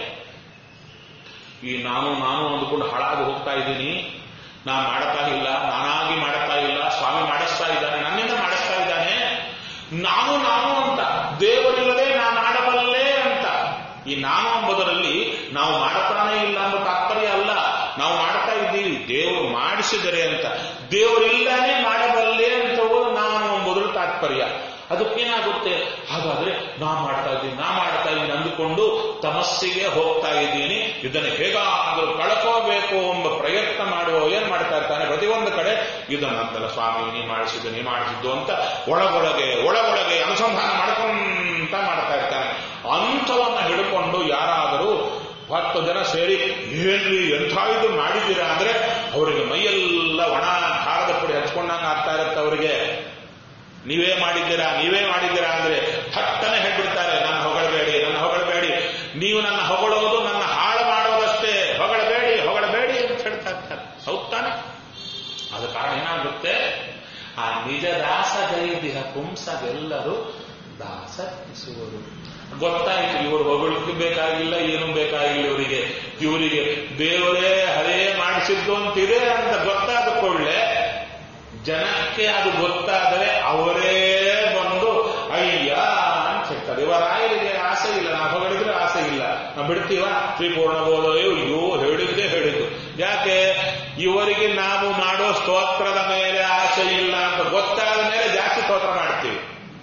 ಈ ನಾನು ನಾನು ಅಂದುಕೊಂಡು ಹಾಳಾಗಿ ಹೋಗ್ತಾ ಇದ್ದೀನಿ ನಾ ಮಾಡ್ತಾ ಇಲ್ಲ ನಾನಾಗಿ ಮಾಡ್ತಾ ಇಲ್ಲ ಸ್ವಾಮಿ ಮಾಡಿಸ್ತಾ ಇದ್ದಾನೆ ನನ್ನಿಂದ ಮಾಡಿಸ್ತಾ ಇದ್ದಾನೆ ನಾನು ನಾನು ಅಂತ ದೇವರಿಲ್ಲದೆ ನಾನು ಆಡಬಲ್ಲೆ ಅಂತ ಈ ನಾನು ಎಂಬುದರಲ್ಲಿ ನಾವು ಮಾಡ್ತಾನೆ ಇಲ್ಲ ಅನ್ನೋ ತಾತ್ಪರ್ಯ ಅಲ್ಲ ನಾವು ಮಾಡ್ತಾ ಇದ್ದೀವಿ ದೇವರು ಮಾಡಿಸಿದರೆ ಅಂತ ದೇವರಿಲ್ಲದೆ ಮಾಡಬಲ್ಲೆ ಅಂತ ನಾನು ಎಂಬುದರ ತಾತ್ಪರ್ಯ ಅದಕ್ಕೇನಾಗುತ್ತೆ ಹಾಗಾದ್ರೆ ನಾ ಮಾಡ್ತಾ ಇದ್ದೀನಿ ನಾ ಮಾಡ್ತಾ ಇದ್ದೀನಿ ಅಂದುಕೊಂಡು ತಮಸ್ಸಿಗೆ ಹೋಗ್ತಾ ಇದ್ದೀನಿ ಇದನ್ನು ಹೇಗಾದರೂ ಕಳ್ಕೋಬೇಕು ಎಂಬ ಪ್ರಯತ್ನ ಮಾಡುವ ಏನ್ ಮಾಡ್ತಾ ಇರ್ತಾನೆ ಪ್ರತಿಯೊಂದು ಕಡೆ ಇದನ್ನಂತಲ್ಲ ಸ್ವಾಮಿ ನೀ ಮಾಡಿಸಿದ್ದು ನೀ ಮಾಡಿಸಿದ್ದು ಅಂತ ಒಳಗೊಳಗೆ ಒಳಗೊಳಗೆ ಅನುಸಂಧಾನ ಮಾಡ್ಕೊಂತ ಮಾಡ್ತಾ ಇರ್ತಾನೆ ಅಂಥವನ್ನ ಹಿಡ್ಕೊಂಡು ಯಾರಾದರೂ ಹತ್ತು ಜನ ಸೇರಿ ಏನ್ರಿ ಎಂಥ ಇದು ಮಾಡಿದ್ದೀರಾ ಅಂದ್ರೆ ಅವರಿಗೆ ಮೈಯೆಲ್ಲ ಒಣ ಖಾರದ ಪುಡಿ ಹಚ್ಕೊಂಡಂಗ ಆಗ್ತಾ ಇರುತ್ತೆ ಅವರಿಗೆ ನೀವೇ ಮಾಡಿದ್ದೀರಾ ನೀವೇ ಮಾಡಿದ್ದೀರಾ ಅಂದ್ರೆ ಹತ್ತನೆ ಹೇಳ್ಬಿಡ್ತಾರೆ ನನ್ನ ಹೊಗಳಬೇಡಿ ನನ್ನ ಹೊಗಳಬೇಡಿ ನೀವು ನನ್ನ ಹೊಗಳೋದು ನನ್ನ ಹಾಳು ಮಾಡೋದಷ್ಟೇ ಹೊಗಳಬೇಡಿ ಹೊಗಳಬೇಡಿ ಅಂತ ಹೇಳ್ತಾ ಇರ್ತಾರೆ ಹೌದ್ ತಾನೆ ಆದ ಕಾರಣ ಏನಾಗುತ್ತೆ ಆ ನಿಜ ದಾಸ ಗೈದಿಹ ಪುಂಸಗೆಲ್ಲರೂ ದಾಸರಿಸುವರು ಗೊತ್ತಾಯ್ತು ಇವರು ಹೊಗಳಿಕೆ ಬೇಕಾಗಿಲ್ಲ ಏನು ಬೇಕಾಗಿಲ್ಲ ಇವರಿಗೆ ಇವರಿಗೆ ದೇವರೇ ಹರೇ ಮಾಡಿಸಿದ್ದು ಅಂತಿದೆ ಅಂತ ಗೊತ್ತಾದ ಕೂಡಲೇ ಜನಕ್ಕೆ ಅದು ಗೊತ್ತಾದರೆ ಅವರೇ ಬಂದು ಅಯ್ಯ ಅಂತ ಹೇಳ್ತಾರೆ ಇವರಾಯರಿಗೆ ಆಸೆ ಇಲ್ಲ ನಾವು ಹೊಗಳಿದ್ರೆ ಆಸೆ ಇಲ್ಲ ನಾವು ಬಿಡ್ತೀವ ಶ್ರೀಪೂರ್ಣ ಬೋಧಯು ಅಯ್ಯೋ ಹೇಳಿದ್ದೇ ಹೇಳಿದ್ದು ಯಾಕೆ ಇವರಿಗೆ ನಾವು ಮಾಡೋ ಸ್ತೋತ್ರದ ಮೇಲೆ ಆಸೆ ಇಲ್ಲ ಅಂತ ಗೊತ್ತಾದ ಮೇಲೆ ಜಾಸ್ತಿ ಸ್ತೋತ್ರ ಮಾಡ್ತೀವಿ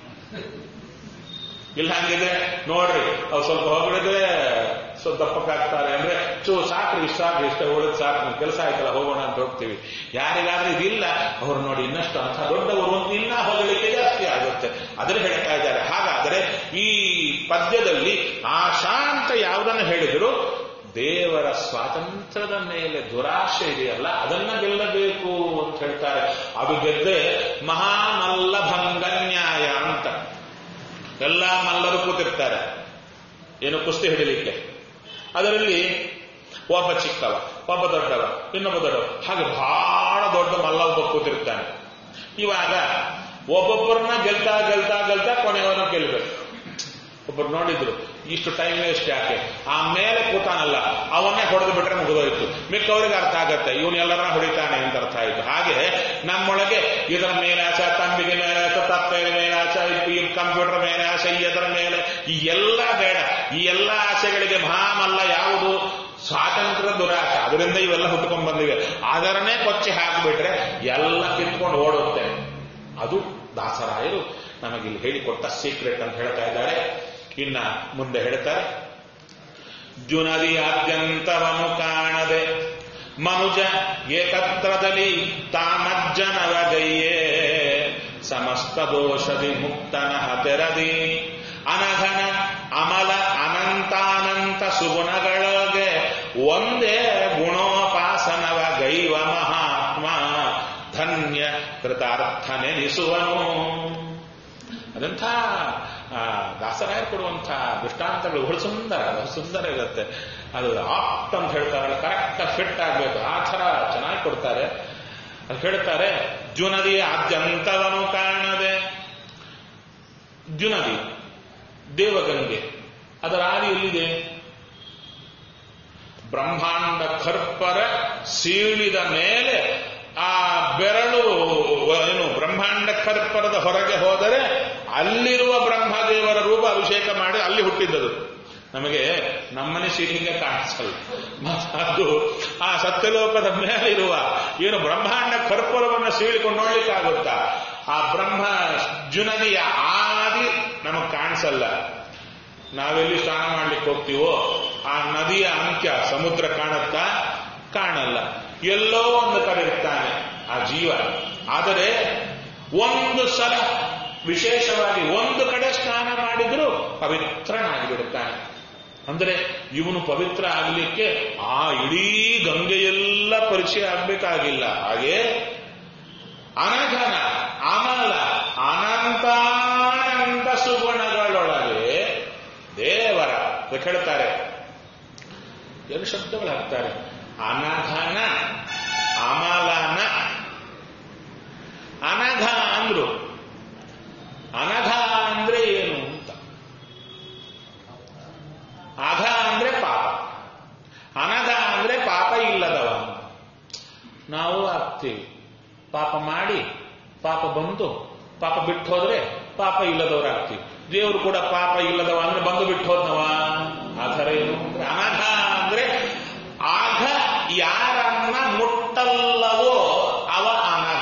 ಇಲ್ಲ ಹಂಗಿದೆ ನೋಡ್ರಿ ಅವ್ರು ಸ್ವಲ್ಪ ಹೊಗಳಿದ್ರೆ ಸ್ವಲ್ಪ ದಪ್ಪಕ್ಕಾಗ್ತಾರೆ ಅಂದ್ರೆ ಚೂ ಸಾಕ್ರಿ ಇಷ್ಟ ಸಾಕ್ರಿ ಇಷ್ಟ ಉಳಿದ್ ಸಾಕು ನಮ್ ಕೆಲಸ ಆಯ್ತಲ್ಲ ಹೋಗೋಣ ಅಂತ ಹೋಗ್ತೀವಿ ಯಾರಿಗಾದ್ರೂ ಇದಿಲ್ಲ ಅವ್ರು ನೋಡಿ ಇನ್ನಷ್ಟು ಅಂಥ ದೊಡ್ಡವರು ಅಂತ ಇನ್ನ ಹೊಗಳಿಕೆ ಜಾಸ್ತಿ ಆಗುತ್ತೆ ಅದ್ರ ಹೇಳ್ತಾ ಇದ್ದಾರೆ ಹಾಗಾದರೆ ಈ ಪದ್ಯದಲ್ಲಿ ಆಶಾ ಅಂತ ಯಾವುದನ್ನು ಹೇಳಿದ್ರು ದೇವರ ಸ್ವಾತಂತ್ರ್ಯದ ಮೇಲೆ ದುರಾಶೆ ಇದೆಯಲ್ಲ ಅದನ್ನ ಗೆಲ್ಲಬೇಕು ಅಂತ ಹೇಳ್ತಾರೆ ಅದು ಗೆದ್ದೆ ಮಹಾಮಲ್ಲ ಭಂಗನ್ಯಾಯ ಅಂತ ಎಲ್ಲ ಮಲ್ಲರು ಕೂತಿರ್ತಾರೆ ಏನು ಕುಸ್ತಿ ಹಿಡಿಲಿಕ್ಕೆ ಅದರಲ್ಲಿ ಒಬ್ಬ ಚಿಕ್ಕವ ಒಬ್ಬ ದೊಡ್ಡವ ಇನ್ನೊಬ್ಬ ದೊಡ್ಡವ ಹಾಗೆ ಬಹಳ ದೊಡ್ಡ ಮಲ್ಲ ಒಬ್ಬ ಕೂತಿರ್ತಾನೆ ಇವಾಗ ಒಬ್ಬೊಬ್ಬರನ್ನ ಗೆಲ್ತಾ ಗೆಲ್ತಾ ಗೆಲ್ತಾ ಕೊನೆಯವರನ್ನ ಗೆಲ್ಬೇಕು ಒಬ್ಬರು ನೋಡಿದ್ರು ಇಷ್ಟು ಟೈಮ್ ವೇಸ್ಟ್ ಯಾಕೆ ಆ ಮೇಲೆ ಕೂತಾನಲ್ಲ ಅವನ್ನೇ ಹೊಡೆದು ಬಿಟ್ರೆ ಮುಗಿದೋಯ್ತು ಮಿಕ್ಕವರಿಗೆ ಅರ್ಥ ಆಗತ್ತೆ ಇವನ್ನೆಲ್ಲರನ್ನ ಹೊಡಿತಾನೆ ಅಂತ ಅರ್ಥ ಆಯ್ತು ಹಾಗೆ ನಮ್ಮೊಳಗೆ ಇದರ ಮೇಲೆ ಆಸೆ ತಂಬಿಗೆ ಮೇಲೆ ಆಸೆ ತಪ್ಪೆಯ ಮೇಲೆ ಆಸೆ ಈ ಕಂಪ್ಯೂಟರ್ ಮೇಲೆ ಆಸೆ ಈ ಅದರ ಮೇಲೆ ಈ ಎಲ್ಲ ಬೇಡ ಈ ಎಲ್ಲ ಆಸೆಗಳಿಗೆ ಮಹಾಮಲ್ಲ ಯಾವುದು ಸ್ವಾತಂತ್ರ್ಯ ದುರಾಸೆ ಅದರಿಂದ ಇವೆಲ್ಲ ಹುಟ್ಕೊಂಡ್ ಬಂದಿವೆ ಅದರನ್ನೇ ಕೊಚ್ಚಿ ಹಾಕಿಬಿಟ್ರೆ ಎಲ್ಲ ಕಿತ್ಕೊಂಡು ಓಡುತ್ತೆ ಅದು ದಾಸರಾಯರು ನಮಗಿಲ್ಲಿ ಹೇಳಿಕೊಟ್ಟ ಸೀಕ್ರೆಟ್ ಅಂತ ಹೇಳ್ತಾ ಇದ್ದಾರೆ ಇನ್ನ ಮುಂದೆ ಹೇಳ್ತಾರೆ ಜುನದಿಯಾದ್ಯಂತವನು ಕಾಣದೆ ಮನುಜ ಏಕತ್ರದಲ್ಲಿ ತಾಮಜ್ಜನವಗೈಯೇ ಸಮಸ್ತ ದೋಷದಿ ಮುಕ್ತನ ತೆರದಿ ಅನಘನ ಅಮಲ ಅನಂತಾನಂತ ಸುಗುಣಗಳೊಳಗೆ ಒಂದೇ ಗುಣೋಪಾಸನವ ಗೈವ ಮಹಾತ್ಮ ಧನ್ಯ ಕೃತಾರ್ಥನೆನಿಸುವನು ಅದಂಥ ಆ, ದಾಸರಾಯರು ಕೊಡುವಂಥ ದೃಷ್ಟಾಂತಗಳು ಬಹಳ ಸುಂದರ ಬಹಳ ಸುಂದರ ಇರುತ್ತೆ ಅದು ಆಪ್ಟ್ ಅಂತ ಹೇಳ್ತಾರಲ್ಲ ಕರೆಕ್ಟ್ ಫಿಟ್ ಆಗಬೇಕು ಆ ಥರ ಚೆನ್ನಾಗಿ ಕೊಡ್ತಾರೆ ಅದು ಹೇಳ್ತಾರೆ ಜುನದಿ ಆದ್ಯಂತವನು ಕಾಣದೆ ಜುನದಿ ದೇವಗಂಗೆ ಅದರ ಆದಿ ಎಲ್ಲಿದೆ ಬ್ರಹ್ಮಾಂಡ ಕರ್ಪರ ಸೀಳಿದ ಮೇಲೆ ಆ ಬೆರಳು ಏನು ಬ್ರಹ್ಮಾಂಡ ಕರ್ಪರದ ಹೊರಗೆ ಹೋದರೆ ಅಲ್ಲಿರುವ ಬ್ರಹ್ಮದೇವರ ರೂಪ ಅಭಿಷೇಕ ಮಾಡಿ ಅಲ್ಲಿ ಹುಟ್ಟಿದ್ದದು ನಮಗೆ ನಮ್ಮನೆ ಸೀಲಿಂಗ ಕಾಣಿಸಲ್ಲ ಮತ್ತು ಅದು ಆ ಸತ್ಯಲೋಕದ ಮೇಲಿರುವ ಏನು ಬ್ರಹ್ಮಾಂಡ ಕರ್ಪೂರವನ್ನು ಸೀಳಿಕೊಂಡು ನೋಡ್ಲಿಕ್ಕಾಗುತ್ತಾ ಆ ಬ್ರಹ್ಮ ಜುನದಿಯ ಆದಿ ನಮಗೆ ಕಾಣಿಸಲ್ಲ ನಾವೆಲ್ಲಿ ಸ್ನಾನ ಮಾಡ್ಲಿಕ್ಕೆ ಹೋಗ್ತೀವೋ ಆ ನದಿಯ ಅಂತ್ಯ ಸಮುದ್ರ ಕಾಣುತ್ತಾ ಕಾಣಲ್ಲ ಎಲ್ಲೋ ಒಂದು ಕಡೆ ಇರ್ತಾನೆ ಆ ಜೀವ ಆದರೆ ಒಂದು ಸಲ ವಿಶೇಷವಾಗಿ ಒಂದು ಕಡೆ ಸ್ನಾನ ಮಾಡಿದ್ರು ಪವಿತ್ರನಾಗಿ ಬಿಡುತ್ತಾನೆ ಅಂದ್ರೆ ಇವನು ಪವಿತ್ರ ಆಗಲಿಕ್ಕೆ ಆ ಇಡೀ ಗಂಗೆಯೆಲ್ಲ ಪರಿಚಯ ಆಗ್ಬೇಕಾಗಿಲ್ಲ ಹಾಗೆ ಅನಘನ ಅಮಲ ಅನಂತಾನಂದ ಸುಗುಣಗಳೊಳಗೆ ದೇವರ ಅದಕ್ಕೆ ಹೇಳ್ತಾರೆ ಎರಡು ಶಬ್ದಗಳು ಹಾಕ್ತಾರೆ ಅನಘನ ಅಮಲನ ಅನಘ ಅಂದ್ರು ಅನಘ ಅಂದ್ರೆ ಏನು ಅಂತ ಅಘ ಅಂದ್ರೆ ಪಾಪ ಅನಘ ಅಂದ್ರೆ ಪಾಪ ಇಲ್ಲದವ ನಾವು ಆಗ್ತೀವಿ ಪಾಪ ಮಾಡಿ ಪಾಪ ಬಂದು ಪಾಪ ಬಿಟ್ಟು ಹೋದ್ರೆ ಪಾಪ ಇಲ್ಲದವರಾಗ್ತೀವಿ ದೇವರು ಕೂಡ ಪಾಪ ಇಲ್ಲದವ ಅಂದ್ರೆ ಬಂದು ಬಿಟ್ಟು ಹೋದ್ನವ ಆ ಥರ ಏನು ಅಂದ್ರೆ ಅನಘ ಅಂದ್ರೆ ಆಘ ಯಾರನ್ನ ಮುಟ್ಟಲ್ಲವೋ ಅವ ಅನಘ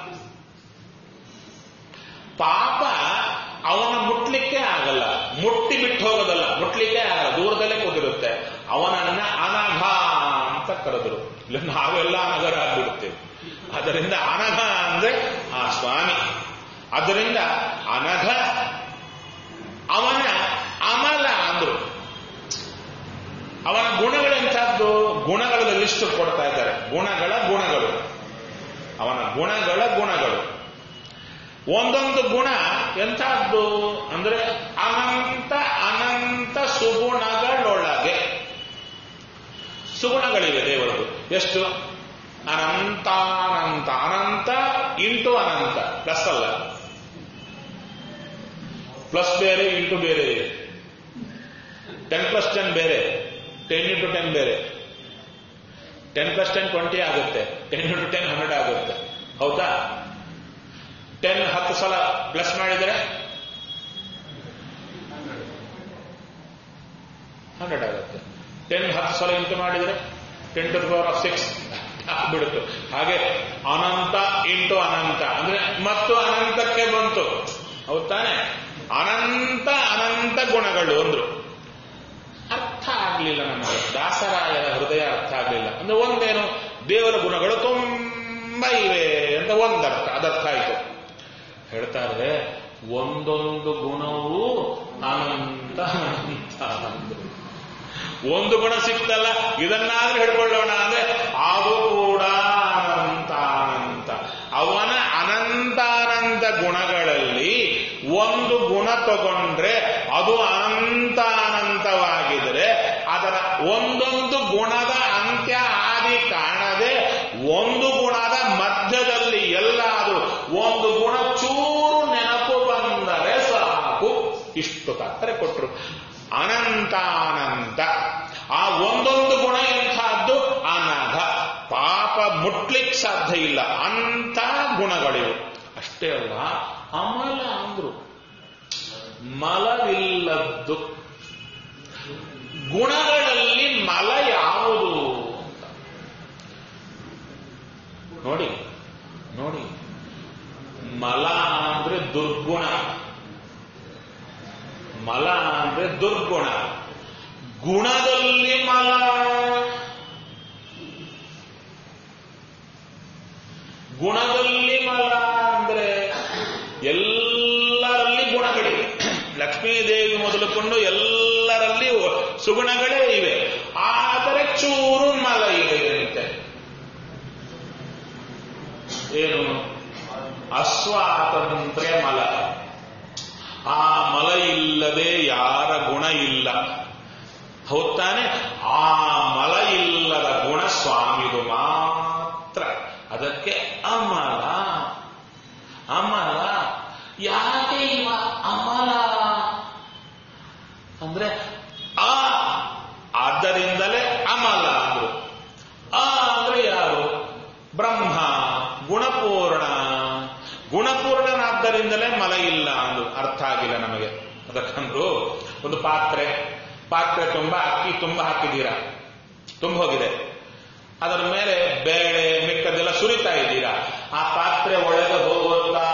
ಪಾಪ ಅವನ ಮುಟ್ಲಿಕ್ಕೆ ಆಗಲ್ಲ ಮುಟ್ಟಿ ಬಿಟ್ಟು ಹೋಗೋದಲ್ಲ ಮುಟ್ಲಿಕ್ಕೆ ಆಗಲ್ಲ ದೂರದಲ್ಲೇ ಕೂತಿರುತ್ತೆ ಅವನನ್ನ ಅನಘ ಅಂತ ಕರೆದರು ಇಲ್ಲ ನಾವೆಲ್ಲ ಅನಗರ ಆಗ್ಬಿಡುತ್ತೇವೆ ಅದರಿಂದ ಅನಘ ಅಂದ್ರೆ ಆ ಸ್ವಾಮಿ ಅದರಿಂದ ಅನಘ ಅವನ ಅಮಲ ಅಂದ್ರು ಅವನ ಗುಣಗಳೆಂಥದ್ದು ಗುಣಗಳ ಲಿಸ್ಟ್ ಕೊಡ್ತಾ ಇದ್ದಾರೆ ಗುಣಗಳ ಗುಣಗಳು ಅವನ ಗುಣಗಳ ಗುಣಗಳು ಒಂದೊಂದು ಗುಣ ಎಂಥದ್ದು ಅಂದ್ರೆ ಅನಂತ ಅನಂತ ಸುಗುಣಗಳೊಳಗೆ ಸುಗುಣಗಳಿವೆ ದೇವರದು ಎಷ್ಟು ಅನಂತ ಅನಂತ ಅನಂತ ಇಂಟು ಅನಂತ ಪ್ಲಸ್ ಅಲ್ಲ ಪ್ಲಸ್ ಬೇರೆ ಇಂಟು ಬೇರೆ ಇದೆ ಟೆನ್ ಪ್ಲಸ್ ಟೆನ್ ಬೇರೆ ಟೆನ್ ಇಂಟು ಟೆನ್ ಬೇರೆ ಟೆನ್ ಪ್ಲಸ್ ಟೆನ್ ಟ್ವೆಂಟಿ ಆಗುತ್ತೆ ಟೆನ್ ಇಂಟು ಟೆನ್ ಹಂಡ್ರೆಡ್ ಆಗುತ್ತೆ ಹೌದಾ ಟೆನ್ ಹತ್ತು ಸಲ ಪ್ಲಸ್ ಮಾಡಿದರೆ ಹಂಡ್ರೆಡ್ ಆಗುತ್ತೆ ಟೆನ್ ಹತ್ತು ಸಲ ಇಂಟು ಮಾಡಿದರೆ ten to power of six ಬಿಡುತ್ತೆ ಹಾಗೆ ಅನಂತ ಇಂಟು ಅನಂತ ಅಂದ್ರೆ ಮತ್ತು ಅನಂತಕ್ಕೆ ಬಂತು ಹೌದ್ ತಾನೆ ಅನಂತ ಅನಂತ ಗುಣಗಳು ಅಂದ್ರು ಅರ್ಥ ಆಗ್ಲಿಲ್ಲ ನಮಗೆ ದಾಸರಾಯರ ಹೃದಯ ಅರ್ಥ ಆಗ್ಲಿಲ್ಲ ಅಂದ್ರೆ ಒಂದೇನು ದೇವರ ಗುಣಗಳು ತುಂಬಾ ಇವೆ ಅಂತ ಒಂದರ್ಥ ಅದರ್ಥ ಆಯ್ತು ಹೇಳ್ತಾರೆ ಒಂದೊಂದು ಗುಣವೂ ಅನಂತ ಅನಂತ ಅಂದ್ರು ಒಂದು ಗುಣ ಸಿಕ್ತಲ್ಲ ಇದನ್ನಾದ್ರೂ ಹಿಡ್ಕೊಳ್ಳೋಣ ಅಂದ್ರೆ ಅದು ಕೂಡ ಅನಂತ ಅನಂತ ಅವನ ಅನಂತಾನಂತ ಗುಣಗಳಲ್ಲಿ ಒಂದು ಗುಣ ತಗೊಂಡ್ರೆ ಅದು ಅನಂತ ಅನಂತವಾಗಿದ್ರೆ ಅದರ ಒಂದೊಂದು ಗುಣದ ಅಂತ್ಯ ಆದಿ ಕಾಣದೆ ಒಂದು ಗುಣದ ಮಧ್ಯದಲ್ಲಿ ಎಲ್ಲಾದರೂ ಒಂದು ಗುಣ ಚೂರು ನೆನಪು ಬಂದರೆ ಸಾಕು ಇಷ್ಟು ತಾತ್ರೆ ಕೊಟ್ರು ಅನಂತಾನಂತ ಆ ಒಂದೊಂದು ಗುಣ ಎಂಥದ್ದು ಅನಘ ಪಾಪ ಮುಟ್ಲಿಕ್ಕೆ ಸಾಧ್ಯ ಇಲ್ಲ ಅಂತ ಗುಣಗಳಿವು ಅಷ್ಟೇ ಅಲ್ಲ ಅಮಲ ಅಂದ್ರು ಮಲವಿಲ್ಲದ್ದು ಗುಣಗಳಲ್ಲಿ ಮಲ ಯಾವುದು ಅಂತ ನೋಡಿ ನೋಡಿ ಮಲ ಅಂದ್ರೆ ದುರ್ಗುಣ ಮಲ ಅಂದ್ರೆ ದುರ್ಗುಣ ಗುಣದಲ್ಲಿ ಮಲ ಗುಣದಲ್ಲಿ ಮಲ ಅಂದ್ರೆ ಎಲ್ಲರಲ್ಲಿ ಗುಣಗಳಿವೆ ಲಕ್ಷ್ಮೀದೇವಿ ಮೊದಲು ಸುಗುಣಗಳೇ ಇವೆ ಆದರೆ ಚೂರು ಮಲ ಇದೆಯಂತೆ ಏನು ಅಸ್ವಾತಂತ್ರ್ಯ ಮಲ ಆ ಮಲ ಇಲ್ಲದೆ ಯಾರ ಗುಣ ಇಲ್ಲ ಹೌದಾನೆ ಆ ಮಲ ಇಲ್ಲದ ಗುಣ ಸ್ವಾಮಿದು ಮಾತ್ರ ಅದಕ್ಕೆ ಅಮಲ ಅಮಲ ಯಾಕೆ ಇವ ಅಮಲ ಅಂದ್ರೆ ಆ ಆದ್ದರಿಂದಲೇ ಅಮಲ ಅಂದ್ರು ಆ ಅಂದ್ರೆ ಯಾರು ಬ್ರಹ್ಮ ಗುಣಪೂರ್ಣ ಗುಣಪೂರ್ಣನಾದ್ದರಿಂದಲೇ ಮಲ ಇಲ್ಲ ಅಂದು ಅರ್ಥ ಆಗಿಲ್ಲ ನಮಗೆ ಅದಕ್ಕಂದ್ರು ಒಂದು ಪಾತ್ರೆ ಪಾತ್ರೆ ತುಂಬಾ ಅಕ್ಕಿ ತುಂಬ ಹಾಕಿದ್ದೀರಾ ತುಂಬ ಹೋಗಿದೆ ಅದರ ಮೇಲೆ ಬೇಳೆ ಮಿಕ್ಕದೆಲ್ಲ ಸುರಿತಾ ಇದ್ದೀರಾ ಆ ಪಾತ್ರೆ ಒಳಗೆ ಹೋಗುತ್ತಾ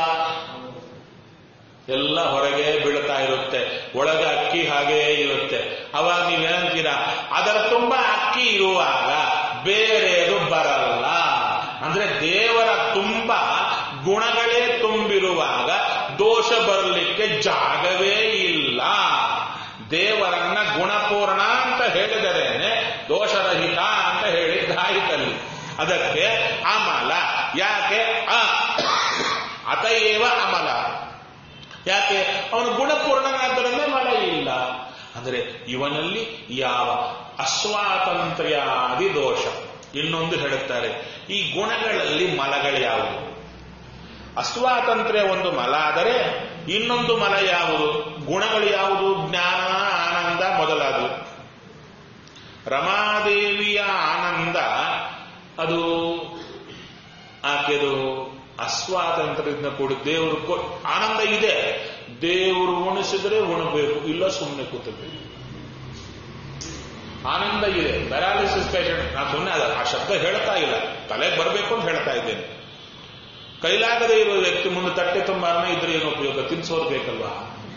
ಎಲ್ಲ ಹೊರಗೆ ಬೀಳ್ತಾ ಇರುತ್ತೆ ಒಳಗೆ ಅಕ್ಕಿ ಹಾಗೇ ಇರುತ್ತೆ ಅವಾಗ ನೀವೇನಂತೀರಾ ಅದರ ತುಂಬ ಅಕ್ಕಿ ಇರುವಾಗ ಬೇರೆದು ಬರಲ್ಲ ಅಂದ್ರೆ ದೇವರ ತುಂಬ ಗುಣಗಳೇ ತುಂಬಿರುವಾಗ ದೋಷ ಬರಲಿಕ್ಕೆ ಜಾಗವೇ ಇಲ್ಲ ದೇವರನ್ನ ಗುಣಪೂರ್ಣ ಅಂತ ಹೇಳಿದರೇನೆ ದೋಷರಹಿತ ಅಂತ ಹೇಳಿದ್ದಾಯಿತಲ್ಲಿ ಅದಕ್ಕೆ ಅಮಲ ಯಾಕೆ ಅ ಅತಏವ ಅಮಲ ಯಾಕೆ ಅವನು ಗುಣಪೂರ್ಣನಾದ್ದರಿಂದ ಮಲ ಇಲ್ಲ ಅಂದರೆ ಇವನಲ್ಲಿ ಯಾವ ಅಸ್ವಾತಂತ್ರ್ಯಾದಿ ದೋಷ ಇನ್ನೊಂದು ಹೇಳುತ್ತಾರೆ ಈ ಗುಣಗಳಲ್ಲಿ ಮಲಗಳ್ಯಾವುದು ಅಸ್ವಾತಂತ್ರ್ಯ ಒಂದು ಮಲ ಆದರೆ ಇನ್ನೊಂದು ಮಲ ಯಾವುದು ಗುಣಗಳು ಯಾವುದು ಜ್ಞಾನ ಆನಂದ ಮೊದಲಾದವು ರಮಾದೇವಿಯ ಆನಂದ ಅದು ಆಕೆದು ಅಸ್ವಾತಂತ್ರ್ಯದಿಂದ ಕೂಡಿ ದೇವರು ಕೊ- ಆನಂದ ಇದೆ ದೇವರು ಉಣಿಸಿದ್ರೆ ಉಣಬೇಕು ಇಲ್ಲ ಸುಮ್ಮನೆ ಕೂತಬೇಕು ಆನಂದ ಇದೆ ಪ್ಯಾರಾಲಿಸಿಸ್ ಪೇಷಂಟ್ ನಾನು ಸುಮ್ಮನೆ ಅದ ಆ ಶಬ್ದ ಹೇಳ್ತಾ ಇಲ್ಲ ತಲೆಗೆ ಬರಬೇಕು ಅಂತ ಹೇಳ್ತಾ ಇದ್ದೇನೆ ಕೈಲಾಗದೇ ಇರುವ ವ್ಯಕ್ತಿ ಮುಂದೆ ತಟ್ಟೆ ತುಂಬ ಅನ್ನ ಇದ್ರೆ ಏನು ಉಪಯೋಗ ತಿನ್ಸೋದು ಬೇಕಲ್ವಾ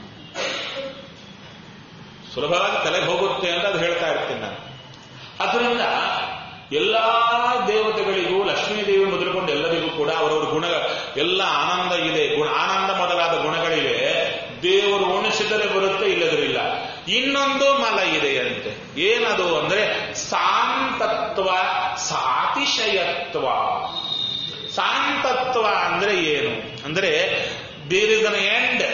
ಸುಲಭವಾಗಿ ತಲೆಗೆ ಹೋಗುತ್ತೆ ಅಂತ ಅದು ಹೇಳ್ತಾ ಇರ್ತೀನಿ ನಾನು ಅದರಿಂದ ಎಲ್ಲಾ ದೇವತೆಗಳಿಗೂ ಲಕ್ಷ್ಮೀ ದೇವಿ ಮೊದಲುಕೊಂಡು ಎಲ್ಲರಿಗೂ ಕೂಡ ಅವರವರ ಗುಣ ಎಲ್ಲ ಆನಂದ ಇದೆ ಗುಣ ಆನಂದ ಮೊದಲಾದ ಗುಣಗಳಿವೆ ದೇವರು ಉಣಿಸಿದರೆ ಬರುತ್ತೆ ಇಲ್ಲದ್ರಿಲ್ಲ ಇನ್ನೊಂದು ಮಲ ಇದೆಯಂತೆ ಏನದು ಅಂದ್ರೆ ಸಾಂತತ್ವ ಸಾತಿಶಯತ್ವ ಸಾಂತತ್ವ ಅಂದ್ರೆ ಏನು ಅಂದ್ರೆ ದೇರ್ ಇಸ್ ಅನ್ ಎಂಡ್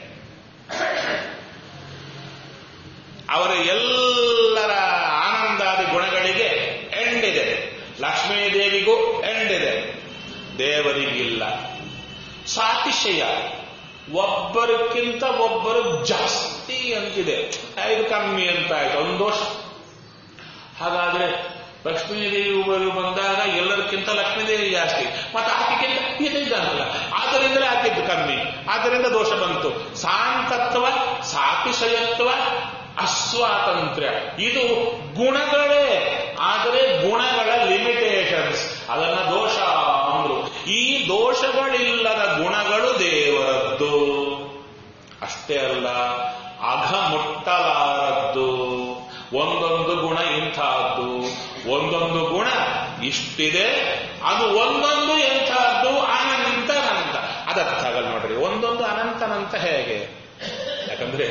ಅವರ ಎಲ್ಲರ ಆನಂದಾದಿ ಗುಣಗಳಿಗೆ ಎಂಡ್ ಇದೆ ಲಕ್ಷ್ಮೀ ದೇವಿಗೂ ಎಂಡ್ ಇದೆ ದೇವರಿಗಿಲ್ಲ ಸಾತಿಶಯ ಒಬ್ಬರಿಗಿಂತ ಒಬ್ಬರು ಜಾಸ್ತಿ ಅಂತಿದೆ ಇದು ಕಮ್ಮಿ ಅಂತ ಆಯ್ತು ಒಂದು ದೋಷ ಹಾಗಾದ್ರೆ ಲಕ್ಷ್ಮೀ ದೇವಿ ಒಬ್ಬರು ಬಂದಾಗ ಎಲ್ಲರಿಗಿಂತ ಲಕ್ಷ್ಮೀ ದೇವಿ ಜಾಸ್ತಿ ಮತ್ತೆ ಆಕೆಗಿಂತ ಇದ್ದಾನಲ್ಲ ಆದ್ದರಿಂದಲೇ ಆಕೆದ್ದು ಕಮ್ಮಿ ಆದ್ದರಿಂದ ದೋಷ ಬಂತು ಸಾಂತತ್ವ ಸಾತಿಶಯತ್ವ ಅಸ್ವಾತಂತ್ರ್ಯ ಇದು ಗುಣಗಳೇ ಆದರೆ ಗುಣಗಳ ಲಿಮಿಟೇಷನ್ಸ್ ಅದನ್ನ ದೋಷ ಅಂದ್ರು ಈ ದೋಷಗಳಿಲ್ಲದ ಗುಣಗಳು ದೇವರದ್ದು ಅಷ್ಟೇ ಅಲ್ಲ ಅಘ ಮುಟ್ಟಲಾರದ್ದು ಒಂದೊಂದು ಗುಣ ಇಂಥದ್ದು ಒಂದೊಂದು ಗುಣ ಇಷ್ಟಿದೆ ಅದು ಒಂದೊಂದು ಎಂಥದ್ದು ಅನಂತ ಅನಂತ ಅದರ್ಥ ಆಗಲ್ಲ ನೋಡ್ರಿ ಒಂದೊಂದು ಅನಂತನಂತ ಹೇಗೆ ಯಾಕಂದ್ರೆ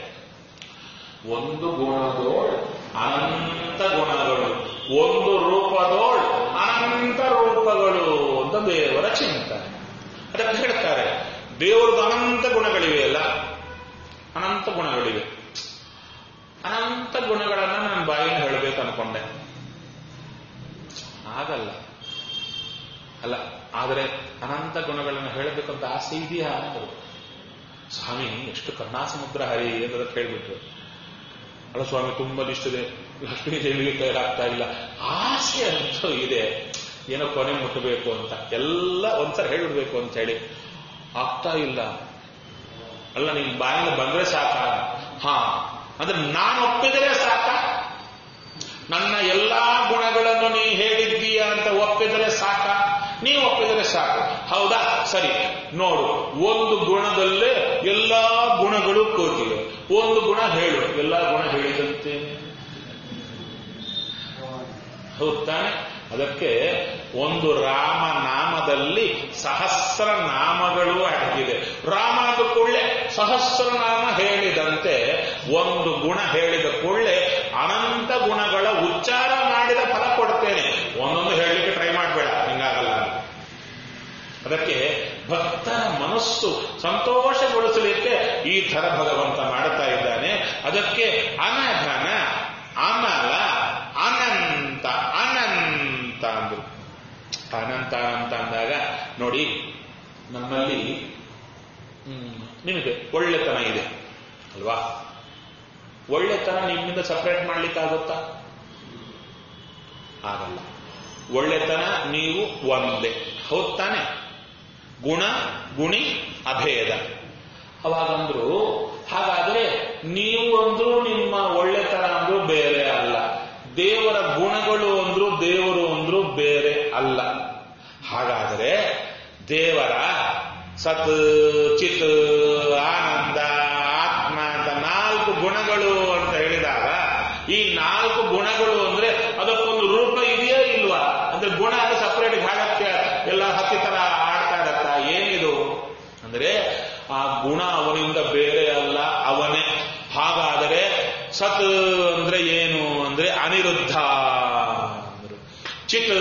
ಒಂದು ಗುಣದೋಳ್ ಅನಂತ ಗುಣಗಳು ಒಂದು ರೂಪದೋಳ್ ಅನಂತ ರೂಪಗಳು ಅಂತ ದೇವರ ಚಿಂತನೆ ಅದಕ್ಕೆ ಹೇಳ್ತಾರೆ ದೇವರದ್ದು ಅನಂತ ಗುಣಗಳಿವೆ ಅಲ್ಲ ಅನಂತ ಗುಣಗಳಿವೆ ಅನಂತ ಗುಣಗಳನ್ನ ನಾನು ಬಾಯಿನ ಹೇಳಬೇಕು ಅನ್ಕೊಂಡೆ ಆಗಲ್ಲ ಅಲ್ಲ ಆದರೆ ಅನಂತ ಗುಣಗಳನ್ನು ಹೇಳಬೇಕಂತ ಆಸೆ ಇದೆಯಾ ಅಂದರು ಸ್ವಾಮಿ ಎಷ್ಟು ಕರ್ಣಾ ಸಮುದ್ರ ಹರಿ ಅಂತ ಕೇಳ್ಬಿಟ್ರು ಅಲ್ಲ ಸ್ವಾಮಿ ತುಂಬಾ ಇಷ್ಟಿದೆ ಲಕ್ಷ್ಮೀ ದೇವಿಗೆ ಕೈಲಾಗ್ತಾ ಇಲ್ಲ ಆಸೆ ಅಂತೂ ಇದೆ ಏನೋ ಕೊನೆ ಮುಟ್ಟಬೇಕು ಅಂತ ಎಲ್ಲ ಒಂದ್ಸಲ ಹೇಳ್ಬಿಡ್ಬೇಕು ಅಂತ ಹೇಳಿ ಆಗ್ತಾ ಇಲ್ಲ ಅಲ್ಲ ನಿನ್ ಬಾಯಿಂದ ಬಂದ್ರೆ ಸಾಕ ಹಾ ಅಂದ್ರೆ ನಾನು ಒಪ್ಪಿದರೆ ಸಾಕ ನನ್ನ ಎಲ್ಲಾ ಗುಣಗಳನ್ನು ನೀ ಹೇಳಿದ್ದೀಯ ಅಂತ ಒಪ್ಪಿದರೆ ಸಾಕ ನೀ ಒಪ್ಪಿದರೆ ಸಾಕು ಹೌದಾ ಸರಿ ನೋಡು ಒಂದು ಗುಣದಲ್ಲೇ ಎಲ್ಲಾ ಗುಣಗಳು ಕೂತಿವೆ ಒಂದು ಗುಣ ಹೇಳು ಎಲ್ಲಾ ಗುಣ ಹೇಳಿದಂತೆ ಹೌದ್ ತಾನೆ ಅದಕ್ಕೆ ಒಂದು ರಾಮ ನಾಮದಲ್ಲಿ ಸಹಸ್ರ ನಾಮಗಳು ಅಡಗಿದೆ ರಾಮ ಅಂದ ಕೂಡಲೇ ಸಹಸ್ರ ನಾಮ ಹೇಳಿದಂತೆ ಒಂದು ಗುಣ ಹೇಳಿದ ಕೂಡಲೇ ಅನಂತ ಗುಣಗಳ ಉಚ್ಚಾರ ಮಾಡಿದ ಫಲ ಕೊಡ್ತೇನೆ ಒಂದೊಂದು ಹೇಳಲಿಕ್ಕೆ ಟ್ರೈ ಮಾಡಬೇಡ ಹಿಂಗಾಗಲ್ಲ ಅದಕ್ಕೆ ಭಕ್ತರ ಮನಸ್ಸು ಸಂತೋಷಗೊಳಿಸಲಿಕ್ಕೆ ಈ ಥರ ಭಗವಂತ ಮಾಡುತ್ತಾ ಇದ್ದಾನೆ ಅದಕ್ಕೆ ಅನಘನ ಅಮಲ ಅನಂತ ಅನಂತ ಅಂದ್ರು ಅನಂತ ಅನಂತ ಅಂದಾಗ ನೋಡಿ ನಮ್ಮಲ್ಲಿ ಹ್ಮ್, ನಿಮಗೆ ಒಳ್ಳೆತನ ಇದೆ ಅಲ್ವಾ ಒಳ್ಳೆತನ ನಿಮ್ಮಿಂದ ಸಪರೇಟ್ ಮಾಡ್ಲಿಕ್ಕಾಗುತ್ತಾ ಆಗಲ್ಲ ಒಳ್ಳೆತನ ನೀವು ಒಂದೇ ಹೌದ್ ತಾನೆ ಗುಣ ಗುಣಿ ಅಭೇದ ಅವಾಗಂದ್ರು ಹಾಗಾದ್ರೆ ನೀವು ಅಂದ್ರು ನಿಮ್ಮ ಒಳ್ಳೆತನ ಅಂದ್ರು ಬೇರೆ ಅಲ್ಲ ದೇವರ ಗುಣಗಳು ಅಂದ್ರು ದೇವರು ಅಂದ್ರು ಬೇರೆ ಅಲ್ಲ ಹಾಗಾದರೆ ದೇವರ ಸತ್ ಚಿತ್ ಆನಂದ ಆತ್ಮ ಅಂತ ನಾಲ್ಕು ಗುಣಗಳು ಅಂತ ಹೇಳಿದಾಗ ಈ ನಾಲ್ಕು ಗುಣಗಳು ಅಂದ್ರೆ ಅದಕ್ಕೊಂದು ರೂಪ ಇದೆಯೇ ಇಲ್ವಾ ಅಂದ್ರೆ ಗುಣ ಸಪರೇಟ್ ಭಾಗಕ್ಕೆ ಎಲ್ಲ ಹತ್ತಿ ತರ ಆಡ್ತಾ ಇರತ್ತ ಏನಿದು ಅಂದ್ರೆ ಆ ಗುಣ ಅವನಿಂದ ಬೇರೆ ಅಲ್ಲ ಅವನೇ ಹಾಗಾದರೆ ಸತ್ ಅಂದ್ರೆ ಏನು ಅಂದ್ರೆ ಅನಿರುದ್ಧ ಅಂದ್ರು ಚಿತ್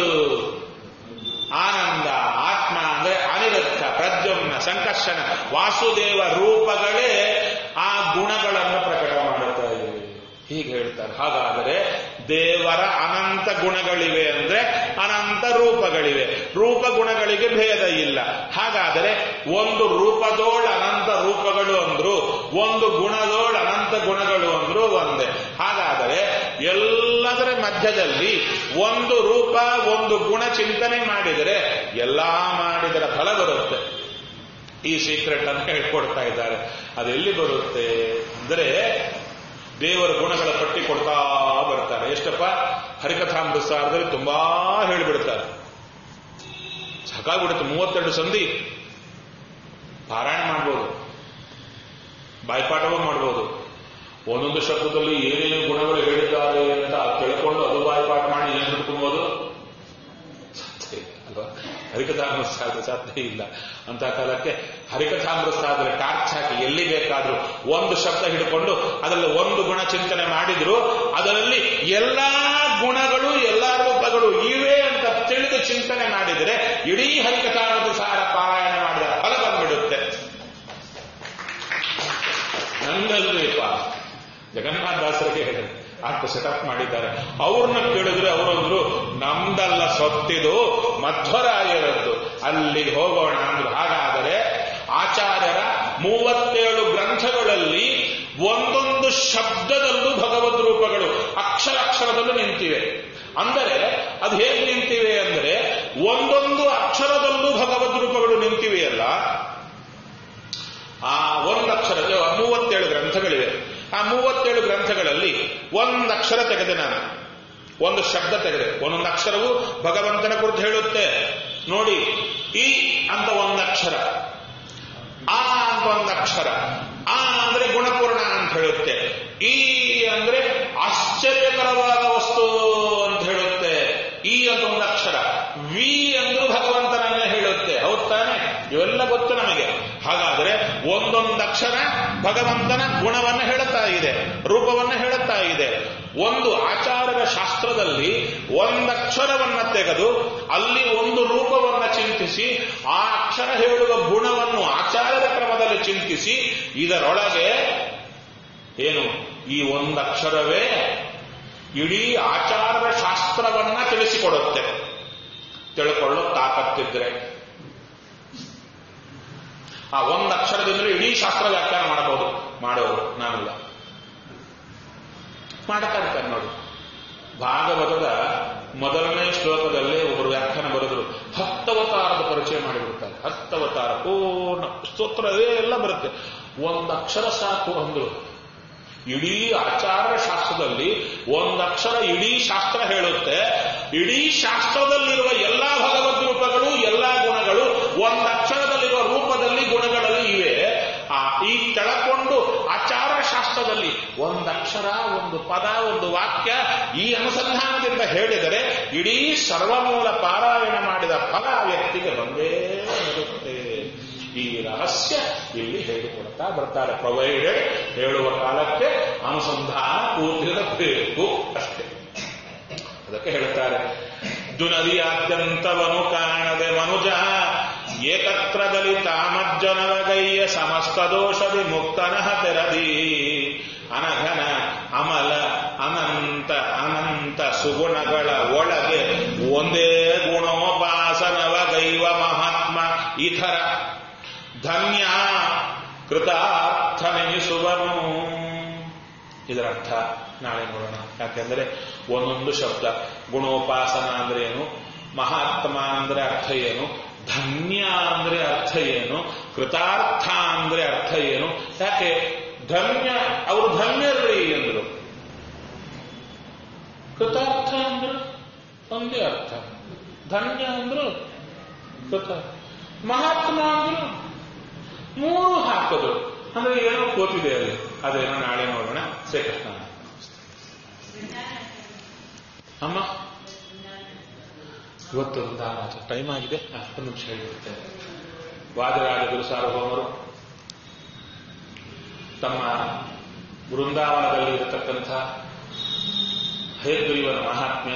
ಆನಂದ ಆತ್ಮ ಅಂದ್ರೆ ಅನಿರುದ್ಧ ಪ್ರದ್ಯುಮ್ನ ಸಂಕರ್ಷಣ ವಾಸುದೇವ ರೂಪಗಳೇ ಆ ಗುಣಗಳನ್ನು ಪ್ರಕಟ ಮಾಡುತ್ತಾ ಇವೆ ಹೀಗೆ ಹೇಳ್ತಾರೆ ಹಾಗಾದರೆ ದೇವರ ಅನಂತ ಗುಣಗಳಿವೆ ಅಂದ್ರೆ ಅನಂತ ರೂಪಗಳಿವೆ ರೂಪ ಗುಣಗಳಿಗೆ ಭೇದ ಇಲ್ಲ ಹಾಗಾದರೆ ಒಂದು ರೂಪದೋಳ ಅನಂತ ರೂಪಗಳು ಅಂದ್ರು ಒಂದು ಗುಣದೋಳ ಅನಂತ ಗುಣಗಳು ಅಂದ್ರು ಒಂದೇ ಹಾಗಾದರೆ ಎಲ್ಲದರ ಮಧ್ಯದಲ್ಲಿ ಒಂದು ರೂಪ ಒಂದು ಗುಣ ಚಿಂತನೆ ಮಾಡಿದರೆ ಎಲ್ಲಾ ಮಾಡಿದರ ಫಲ ಬರುತ್ತೆ ಈ ಸೀಕ್ರೆಟ್ ಅಂತ ಹೇಳ್ಕೊಡ್ತಾ ಇದ್ದಾರೆ ಅದೆಲ್ಲಿ ಬರುತ್ತೆ ಅಂದ್ರೆ ದೇವರ ಗುಣಗಳ ಪಟ್ಟಿ ಕೊಡ್ತಾ ಬರ್ತಾರೆ ಎಷ್ಟಪ್ಪ ಹರಿಕಥಾಮೃತಸಾರದಲ್ಲಿ ತುಂಬಾ ಹೇಳಿಬಿಡ್ತಾರೆ ಸಾಕಾಗ್ಬಿಡುತ್ತೆ ಮೂವತ್ತೆರಡು ಸಂಧಿ ಪಾರಾಯಣ ಮಾಡ್ಬೋದು ಬಾಯ್ಪಾಠವೂ ಮಾಡ್ಬೋದು ಒಂದೊಂದು ಶಬ್ದದಲ್ಲಿ ಏನೇನು ಗುಣಗಳು ಹೇಳಿದ್ದಾರೆ ಅಂತ ತಿಳ್ಕೊಂಡು ಅದು ಬಾಯ್ಪಾಠ ಮಾಡಿ ಏನು ಹಿಡ್ಕೊಬೋದು ಸಾಧ್ಯ ಇಲ್ಲ ಅಲ್ವಾ ಹರಿಕಥಾಮೃತ ಸಾಧ್ಯ ಇಲ್ಲ ಅಂತ ಕಾಲಕ್ಕೆ ಹರಿಕಥಾಮೃತದಲ್ಲಿ ಟಾರ್ಚ್ ಹಾಕಿ ಎಲ್ಲಿ ಬೇಕಾದ್ರೂ ಒಂದು ಶಬ್ದ ಹಿಡ್ಕೊಂಡು ಅದರಲ್ಲಿ ಒಂದು ಗುಣ ಚಿಂತನೆ ಮಾಡಿದ್ರು ಅದರಲ್ಲಿ ಎಲ್ಲಾ ಗುಣಗಳು ಎಲ್ಲಾ ರೂಪಗಳು ಇವೆ ಅಂತ ತಿಳಿದು ಚಿಂತನೆ ಮಾಡಿದರೆ ಇಡೀ ಹರಿಕಥಾಮೃತ ಸಾರ ಪಾರಾಯಣ ಮಾಡಿದ ಫಲ ಬಂದ್ಬಿಡುತ್ತೆ ನಂಗಲ್ರಿಪ್ಪ ಜಗನ್ನಾಥ ದಾಸರಿಗೆ ಹೇಳಿದ್ರು ಆತ ಸೆಟಪ್ ಮಾಡಿದ್ದಾರೆ ಅವ್ರನ್ನ ಕೇಳಿದ್ರೆ ಅವರಂದ್ರು ನಮ್ದಲ್ಲ ಸೊತ್ತಿದು ಮಧ್ವರಾಯರದ್ದು ಅಲ್ಲಿಗೆ ಹೋಗೋಣ ಅಂದ್ರು ಹಾಗಾದರೆ ಆಚಾರ್ಯರ ಮೂವತ್ತೇಳು ಗ್ರಂಥಗಳಲ್ಲಿ ಒಂದೊಂದು ಶಬ್ದದಲ್ಲೂ ಭಗವದ್ ರೂಪಗಳು ಅಕ್ಷರ ಅಕ್ಷರದಲ್ಲೂ ನಿಂತಿವೆ ಅಂದರೆ ಅದು ಹೇಗೆ ನಿಂತಿವೆ ಅಂದರೆ ಒಂದೊಂದು ಅಕ್ಷರದಲ್ಲೂ ಭಗವದ್ ರೂಪಗಳು ನಿಂತಿವೆಯಲ್ಲ ಆ ಒಂದಕ್ಷರ ಮೂವತ್ತೇಳು ಗ್ರಂಥಗಳಿವೆ ಆ ಮೂವತ್ತೇಳು ಗ್ರಂಥಗಳಲ್ಲಿ ಒಂದಕ್ಷರ ತೆಗೆದೆ ನಾನು ಒಂದು ಶಬ್ದ ತೆಗೆದೆ ಒಂದೊಂದು ಅಕ್ಷರವು ಭಗವಂತನ ಕುರಿತು ಹೇಳುತ್ತೆ ನೋಡಿ ಈ ಅಂತ ಒಂದಕ್ಷರ ಆ ಅಂತ ಒಂದಕ್ಷರ ಆ ಅಂದ್ರೆ ಗುಣಪೂರ್ಣ ಅಂತ ಹೇಳುತ್ತೆ ಈ ಅಂದ್ರೆ ಆಶ್ಚರ್ಯಕರವಾದ ವಸ್ತು ಅಂತ ಹೇಳುತ್ತೆ ಈ ಅಂತ ಒಂದು ಅಕ್ಷರ ವಿ ಅಂದ್ರೂ ಭಗವಂತನನ್ನೇ ಹೇಳುತ್ತೆ ಹೌದ್ ತಾನೆ ಇವೆಲ್ಲ ಗೊತ್ತು ನಮಗೆ ಹಾಗಾದ್ರೆ ಒಂದೊಂದು ಅಕ್ಷರ ಭಗವಂತನ ಗುಣವನ್ನು ಹೇಳುತ್ತಾ ಇದೆ ರೂಪವನ್ನು ಹೇಳುತ್ತಾ ಇದೆ ಒಂದು ಆಚಾರದ ಶಾಸ್ತ್ರದಲ್ಲಿ ಒಂದಕ್ಷರವನ್ನ ತೆಗೆದು ಅಲ್ಲಿ ಒಂದು ರೂಪವನ್ನ ಚಿಂತಿಸಿ ಆ ಅಕ್ಷರ ಹೇಳುವ ಗುಣವನ್ನು ಆಚಾರದ ಕ್ರಮದಲ್ಲಿ ಚಿಂತಿಸಿ ಇದರೊಳಗೆ ಏನು ಈ ಒಂದಕ್ಷರವೇ ಇಡೀ ಆಚಾರದ ಶಾಸ್ತ್ರವನ್ನ ತಿಳಿಸಿಕೊಡುತ್ತೆ ತಿಳ್ಕೊಳ್ಳೋ ತಾಕತ್ತಿದ್ರೆ ಆ ಒಂದು ಅಕ್ಷರದಿಂದಲೇ ಇಡೀ ಶಾಸ್ತ್ರ ವ್ಯಾಖ್ಯಾನ ಮಾಡಬಹುದು ಮಾಡೋರು ನಾನಲ್ಲ ಮಾಡ್ತಾ ಇರ್ತಾರೆ ನೋಡಿ ಭಾಗವತದ ಮೊದಲನೇ ಶ್ಲೋಕದಲ್ಲೇ ಒಬ್ಬರು ವ್ಯಾಖ್ಯಾನ ಬರೆದ್ರು ಹತ್ತವತಾರದ ಪರಿಚಯ ಮಾಡಿಬಿಡ್ತಾರೆ ಹತ್ತವತಾರ ಪೂರ್ಣ ಸ್ತೋತ್ರ ಅದೇ ಎಲ್ಲ ಬರುತ್ತೆ ಒಂದು ಅಕ್ಷರ ಸಾಕು ಅಂದ್ರು ಇಡೀ ಆಚಾರ ಶಾಸ್ತ್ರದಲ್ಲಿ ಒಂದಕ್ಷರ ಇಡೀ ಶಾಸ್ತ್ರ ಹೇಳುತ್ತೆ ಇಡೀ ಶಾಸ್ತ್ರದಲ್ಲಿರುವ ಎಲ್ಲಾ ಭಗವದ್ ರೂಪಗಳು ಎಲ್ಲಾ ಗುಣಗಳು ಒಂದಕ್ಷರದಲ್ಲಿರುವ ರೂಪದಲ್ಲಿ ಗುಣಗಳಲ್ಲಿ ಇವೆ ಆ ಈ ಕೆಳಕೊಂಡು ಆಚಾರ ಶಾಸ್ತ್ರದಲ್ಲಿ ಒಂದಕ್ಷರ ಅಕ್ಷರ ಒಂದು ಪದ ಒಂದು ವಾಕ್ಯ ಈ ಅನುಸಂಧಾನದಿಂದ ಹೇಳಿದರೆ ಇಡೀ ಸರ್ವಮೂಲ ಪಾರಾಯಣ ಮಾಡಿದ ಫಲ ಆ ವ್ಯಕ್ತಿಗೆ ಬಂದೇ ಬರುತ್ತೆ ಈ ರಹಸ್ಯ ಇಲ್ಲಿ ಹೇಳಿಕೊಡ್ತಾ ಬರ್ತಾರೆ ಪ್ರೊವೈಡೆಡ್ ಹೇಳುವ ಕಾಲಕ್ಕೆ ಅನುಸಂಧಾನ ಕೂತಿರಬೇಕು ಅಷ್ಟೇ ಅದಕ್ಕೆ ಹೇಳ್ತಾರೆ ದುನದಿಯಾದ್ಯಂತವನು ಕಾಣದೆ ಮನುಜ ಏಕತ್ರದಲ್ಲಿ ತಾಮಜ್ಜನವಗೈಯ ಸಮಸ್ತ ದೋಷದಿ ಮುಕ್ತನಃ ತೆರದಿ ಅನಘನ ಅಮಲ ಅನಂತ ಅನಂತ ಸುಗುಣಗಳ ಒಳಗೆ ಒಂದೇ ಗುಣೋಪಾಸನವಗೈವ ಮಹಾತ್ಮ ಇತರ ಧನ್ಯ ಕೃತಾರ್ಥನೆನಿಸುವನು ಇದರ ಅರ್ಥ ನಾಳೆ ನೋಡೋಣ ಯಾಕೆಂದ್ರೆ ಒಂದೊಂದು ಶಬ್ದ ಗುಣೋಪಾಸನ ಅಂದ್ರೆ ಏನು ಮಹಾತ್ಮ ಅಂದ್ರೆ ಅರ್ಥ ಏನು ಧನ್ಯ ಅಂದ್ರೆ ಅರ್ಥ ಏನು ಕೃತಾರ್ಥ ಅಂದ್ರೆ ಅರ್ಥ ಏನು ಯಾಕೆ ಧನ್ಯ ಅವರು ಧನ್ಯರ್ರಿ ಎಂದರು ಕೃತಾರ್ಥ ಅಂದ್ರು ಒಂದೇ ಅರ್ಥ ಧನ್ಯ ಅಂದ್ರು ಕೃತ ಮಹಾತ್ಮ ಅಂದ್ರು ಮೂರು ಹಾಕೋದು ಅಂದ್ರೆ ಏನೋ ಕೂತಿದೆ ಅಲ್ಲಿ ಅದೇನೋ ನಾಳೆ ನೋಡೋಣ ಶ್ರೀಕೃಷ್ಣ ಅಮ್ಮ ಇವತ್ತು ಒಂದು ಟೈಮ್ ಆಗಿದೆ ಆ, ಒಂದು ನಿಮಿಷ ಹೇಳಿರುತ್ತೆ ವಾದರಾಜ ಗುರು ಸಾರ್ವಭೌಮರು ತಮ್ಮ ವೃಂದಾವನದಲ್ಲಿ ಇರತಕ್ಕಂಥ ಹಯಗ್ರೀವನ ಮಹಾತ್ಮ್ಯ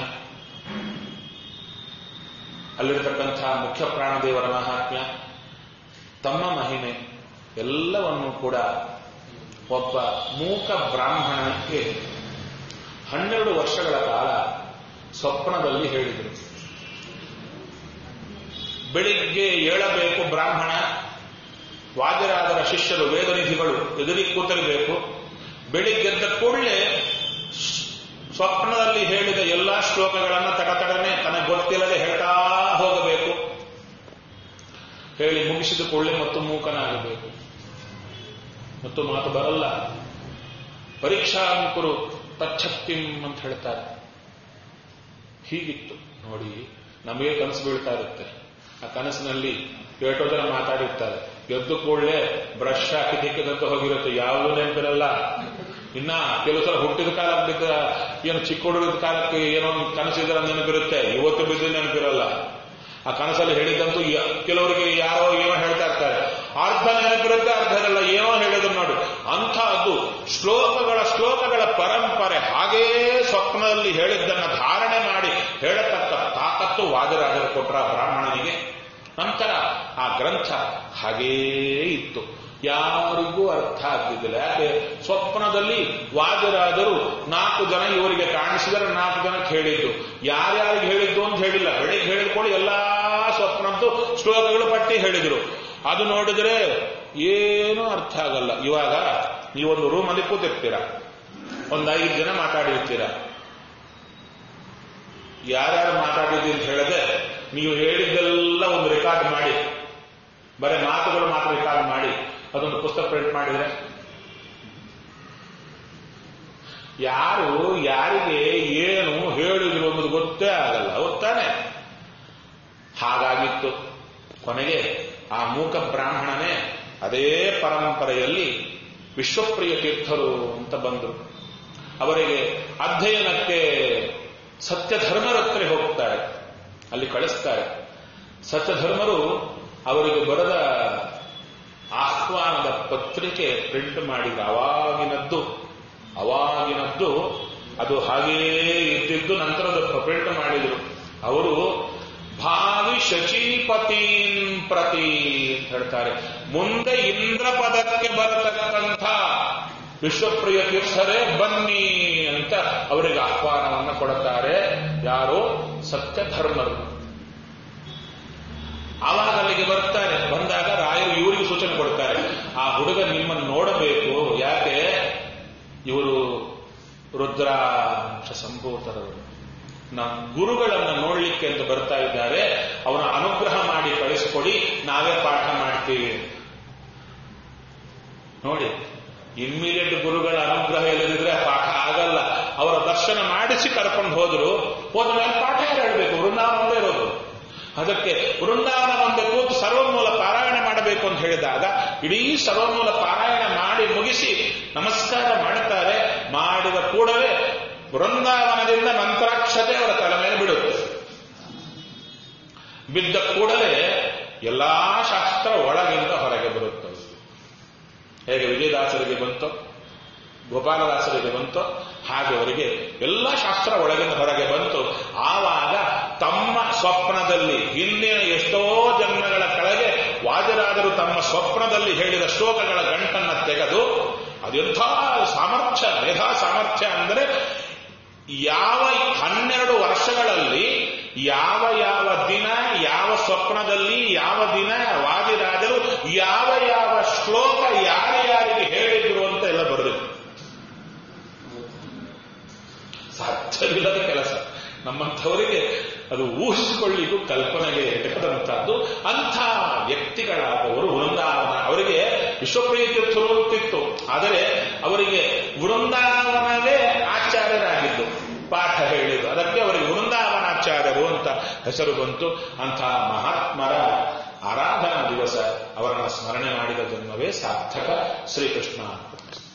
ಅಲ್ಲಿರತಕ್ಕಂಥ ಮುಖ್ಯ ಪ್ರಾಣದೇವರ ಮಹಾತ್ಮ್ಯ ತಮ್ಮ ಮಹಿಮೆ ಎಲ್ಲವನ್ನು ಕೂಡ ಒಬ್ಬ ಮೂಕ ಬ್ರಾಹ್ಮಣಕ್ಕೆ ಹನ್ನೆರಡು ವರ್ಷಗಳ ಕಾಲ ಸ್ವಪ್ನದಲ್ಲಿ ಹೇಳಿದರು ಬೆಳಿಗ್ಗೆ ಏಳಬೇಕು ಬ್ರಾಹ್ಮಣ ವಾದ್ಯರಾದರ ಶಿಷ್ಯರು ವೇದನಿಧಿಗಳು ಎದುರಿಗೆ ಕೂತಿರಬೇಕು ಬೆಳಿಗ್ಗೆದ್ದ ಕೂಡಲೇ ಸ್ವಪ್ನದಲ್ಲಿ ಹೇಳಿದ ಎಲ್ಲಾ ಶ್ಲೋಕಗಳನ್ನು ತಡತಡನೆ ತನಗೆ ಗೊತ್ತಿಲ್ಲದೆ ಹೇಳ್ತಾ ಹೋಗಬೇಕು ಹೇಳಿ ಮುಗಿಸಿದ ಕೂಡಲೇ ಮತ್ತು ಮೂಕನಾಗಬೇಕು ಮತ್ತು ಮಾತು ಬರಲ್ಲ ಪರೀಕ್ಷಾಂಕರು ತಚ್ಛಕ್ತಿಂ ಅಂತ ಹೇಳ್ತಾರೆ ಹೀಗಿತ್ತು ನೋಡಿ ನಮಗೆ ಕನಸು ಬೀಳ್ತಾ ಇರುತ್ತೆ ಆ ಕನಸಿನಲ್ಲಿ ಏಟೋ ಜನ ಮಾತಾಡಿರ್ತಾರೆ ಎದ್ದು ಕೂಡಲೇ ಬ್ರಷ್ ಹಾಕಿ ದಿಕ್ಕದಂತ ಹೋಗಿರುತ್ತೆ ಯಾವುದೂ ನೆನಪಿರಲ್ಲ ಇನ್ನ ಕೆಲವು ಸಲ ಹುಟ್ಟಿದ ಕಾಲ ಬಿದ್ದ ಏನು ಚಿಕ್ಕ ಹುಡುಗದ ಕಾಲಕ್ಕೆ ಏನೋ ಒಂದು ಕನಸಿದ್ರೆ ನೆನಪಿರುತ್ತೆ ಇವತ್ತು ಬಿದ್ದು ನೆನಪಿರಲ್ಲ ಆ ಕನಸಲ್ಲಿ ಹೇಳಿದ್ದಂತೂ ಯ- ಕೆಲವರಿಗೆ ಯಾರೋ ಏನೋ ಹೇಳ್ತಾ ಇರ್ತಾರೆ ಅರ್ಧ ನೆನಪಿರುತ್ತೆ ಅರ್ಧ ಇರಲ್ಲ ಏನೋ ಹೇಳಿದ್ರು ನೋಡಿ ಅಂಥದ್ದು ಶ್ಲೋಕಗಳ ಶ್ಲೋಕಗಳ ಪರಂಪರೆ ಹಾಗೇ ಸ್ವಪ್ನದಲ್ಲಿ ಹೇಳಿದ್ದನ್ನ ಧಾರಣೆ ಮಾಡಿ ಹೇಳತಕ್ಕ ತಾಕತ್ತು ವಾದಿರಾಜರು ಕೊಟ್ರ ಬ್ರಾಹ್ಮಣನಿಗೆ ನಂತರ ಆ ಗ್ರಂಥ ಹಾಗೇ ಇತ್ತು ಯಾರಿಗೂ ಅರ್ಥ ಆಗ್ತಿದ್ದಿಲ್ಲ ಯಾಕೆ ಸ್ವಪ್ನದಲ್ಲಿ ವಾದಿರಾದರು ನಾಲ್ಕು ಜನ ಇವರಿಗೆ ಕಾಣಿಸಿದರೆ ನಾಲ್ಕು ಜನಕ್ಕೆ ಹೇಳಿದ್ದು ಯಾರ್ಯಾರಿಗೆ ಹೇಳಿದ್ದು ಅಂತ ಹೇಳಿಲ್ಲ ಬೆಳಿಗ್ಗೆ ಹೇಳಿದ್ಕೊಂಡು ಎಲ್ಲಾ ಸ್ವಪ್ನದ್ದು ಶ್ಲೋಕಗಳು ಪಟ್ಟಿ ಹೇಳಿದ್ರು ಅದು ನೋಡಿದ್ರೆ ಏನೂ ಅರ್ಥ ಆಗಲ್ಲ ಇವಾಗ ನೀವೊಂದು ರೂಮಲ್ಲಿ ಕೂತಿರ್ತೀರ ಒಂದು ಐದು ಜನ ಮಾತಾಡಿರ್ತೀರ ಯಾರ್ಯಾರು ಮಾತಾಡಿದ್ರಿ ಅಂತ ಹೇಳದೆ ನೀವು ಹೇಳಿದ್ದೆಲ್ಲ ಒಂದು ರೆಕಾರ್ಡ್ ಮಾಡಿ ಬರೀ ಮಾತುಗಳು ಮಾತ್ರ ರೆಕಾರ್ಡ್ ಮಾಡಿ ಅದೊಂದು ಪುಸ್ತಕ ಪ್ರಿಂಟ್ ಮಾಡಿದ್ರೆ ಯಾರು ಯಾರಿಗೆ ಏನು ಹೇಳಿದ್ರು ಅನ್ನೋದು ಗೊತ್ತೇ ಆಗಲ್ಲ ಗೊತ್ತಾನೆ ಹಾಗಾಗಿತ್ತು ಕೊನೆಗೆ ಆ ಮೂಕ ಬ್ರಾಹ್ಮಣನೇ ಅದೇ ಪರಂಪರೆಯಲ್ಲಿ ವಿಶ್ವಪ್ರಿಯ ತೀರ್ಥರು ಅಂತ ಬಂದರು ಅವರಿಗೆ ಅಧ್ಯಯನಕ್ಕೆ ಸತ್ಯಧರ್ಮರ ಹತ್ರ ಹೋಗ್ತಾರೆ ಅಲ್ಲಿ ಕಳಿಸ್ತಾರೆ ಸತ್ಯಧರ್ಮರು ಅವರಿಗೆ ಬರೆದ ಆಹ್ವಾನದ ಪತ್ರಿಕೆ ಪ್ರಿಂಟ್ ಮಾಡಿದ ಅವಾಗಿನದ್ದು ಅವಾಗಿನದ್ದು ಅದು ಹಾಗೇ ಇದ್ದಿದ್ದು ನಂತರದ ಪ್ರಿಂಟ್ ಮಾಡಿದರು ಅವರು ಭಾವಿ ಶಚೀಪತೀನ್ ಪ್ರತಿ ಅಂತ ಹೇಳ್ತಾರೆ ಮುಂದೆ ಇಂದ್ರ ಪದಕ್ಕೆ ಬರತಕ್ಕಂಥ ವಿಶ್ವಪ್ರಿಯ ತೀರ್ಥರೇ ಬನ್ನಿ ಅಂತ ಅವರಿಗೆ ಆಹ್ವಾನವನ್ನು ಕೊಡುತ್ತಾರೆ ಯಾರು ಸತ್ಯಧರ್ಮರು ಆವಾಗ ಅಲ್ಲಿಗೆ ಬರ್ತಾರೆ ಬಂದಾಗ ರಾಯರು ಇವರಿಗೆ ಸೂಚನೆ ಕೊಡ್ತಾರೆ ಆ ಹುಡುಗ ನಿಮ್ಮನ್ನು ನೋಡಬೇಕು ಯಾಕೆ ಇವರು ರುದ್ರಾಂಶ ಸಂಭೂತರವರು ನಮ್ಮ ಗುರುಗಳನ್ನು ನೋಡ್ಲಿಕ್ಕೆ ಅಂತ ಬರ್ತಾ ಇದ್ದಾರೆ ಅವರ ಅನುಗ್ರಹ ಮಾಡಿ ಕಳಿಸ್ಕೊಡಿ ನಾವೇ ಪಾಠ ಮಾಡ್ತೀವಿ ನೋಡಿ ಇಮ್ಮಿಡಿಯೇಟ್ ಗುರುಗಳ ಅನುಗ್ರಹ ಇಲ್ಲದಿದ್ರೆ ಪಾಠ ಆಗಲ್ಲ ಅವರ ದರ್ಶನ ಮಾಡಿಸಿ ಕರ್ಕೊಂಡು ಹೋದ್ರು ಹೋದ ಮೇಲೆ ಪಾಠ ಯಾರು ಹೇಳಬೇಕು ವೃಂದಾವನ ಒಂದೇ ಇರೋದು ಅದಕ್ಕೆ ವೃಂದಾವನ ಒಂದೇ ಕೂತು ಸರ್ವಮೂಲ ಪಾರಾಯಣ ಮಾಡಬೇಕು ಅಂತ ಹೇಳಿದಾಗ ಇಡೀ ಸರ್ವಮೂಲ ಪಾರಾಯಣ ಮಾಡಿ ಮುಗಿಸಿ ನಮಸ್ಕಾರ ಮಾಡುತ್ತಾರೆ ಮಾಡಿದ ಕೂಡಲೇ ಬೃಂದಾವನದಿಂದ ಮಂತ್ರಾಕ್ಷತೆ ಅವರ ತಲೆ ಮೇಲೆ ಬಿಡುತ್ತೆ ಬಿದ್ದ ಕೂಡಲೇ ಎಲ್ಲಾ ಶಾಸ್ತ್ರ ಒಳಗಿಂದ ಹೊರಗೆ ಬರುತ್ತವೆ ಹೇಗೆ ವಿಜಯದಾಸರಿಗೆ ಬಂತೋ ಗೋಪಾಲದಾಸರಿಗೆ ಬಂತೋ ಹಾಗೆ ಅವರಿಗೆ ಎಲ್ಲ ಶಾಸ್ತ್ರ ಒಳಗಿಂದ ಹೊರಗೆ ಬಂತು ಆವಾಗ ತಮ್ಮ ಸ್ವಪ್ನದಲ್ಲಿ ಹಿಂದಿನ ಎಷ್ಟೋ ಜನ್ಮಗಳ ಕೆಳಗೆ ವಾಜರಾಜರು ತಮ್ಮ ಸ್ವಪ್ನದಲ್ಲಿ ಹೇಳಿದ ಶ್ಲೋಕಗಳ ಗಂಟನ್ನ ತೆಗೆದು ಅದೆಂಥ ಸಾಮರ್ಥ್ಯ ಮೇಧಾ ಸಾಮರ್ಥ್ಯ ಅಂದರೆ ಯಾವ ಹನ್ನೆರಡು ವರ್ಷಗಳಲ್ಲಿ ಯಾವ ಯಾವ ದಿನ ಯಾವ ಸ್ವಪ್ನದಲ್ಲಿ ಯಾವ ದಿನ ವಾದಿರಾಜರು ಯಾವ ಯಾವ ಶ್ಲೋಕ ಯಾರ್ಯಾರಿಗೆ ಹೇಳಿದ್ರು ಅಂತ ಎಲ್ಲ ಬರೆದಿದ್ರು ಸಾಧ್ಯವಿಲ್ಲದ ಕೆಲಸ ನಮ್ಮಂಥವರಿಗೆ ಅದು ಊಹಿಸಿಕೊಳ್ಳಿಗೂ ಕಲ್ಪನೆಗೆ ಎಟಕದಂತಹದ್ದು ಅಂಥ ವ್ಯಕ್ತಿಗಳಾದವರು ವೃಂದಾವನ ಅವರಿಗೆ ವಿಶ್ವಪ್ರಿಯತೀರ್ಥರು ಅಂತಿತ್ತು ಆದರೆ ಅವರಿಗೆ ವೃಂದಾವನವೇ ಆಚಾರ್ಯರಾಗಿದ್ದು ಪಾಠ ಹೇಳಿದ್ದು ಅದಕ್ಕೆ ಅವರಿಗೆ ವೃಂದಾವನಾಚಾರ್ಯರು ಅಂತ ಹೆಸರು ಬಂತು ಅಂಥ ಮಹಾತ್ಮರ ಆರಾಧನಾ ದಿವಸ ಅವರನ್ನು ಸ್ಮರಣೆ ಮಾಡಿದ ಜನ್ಮವೇ ಸಾರ್ಥಕ ಶ್ರೀಕೃಷ್ಣ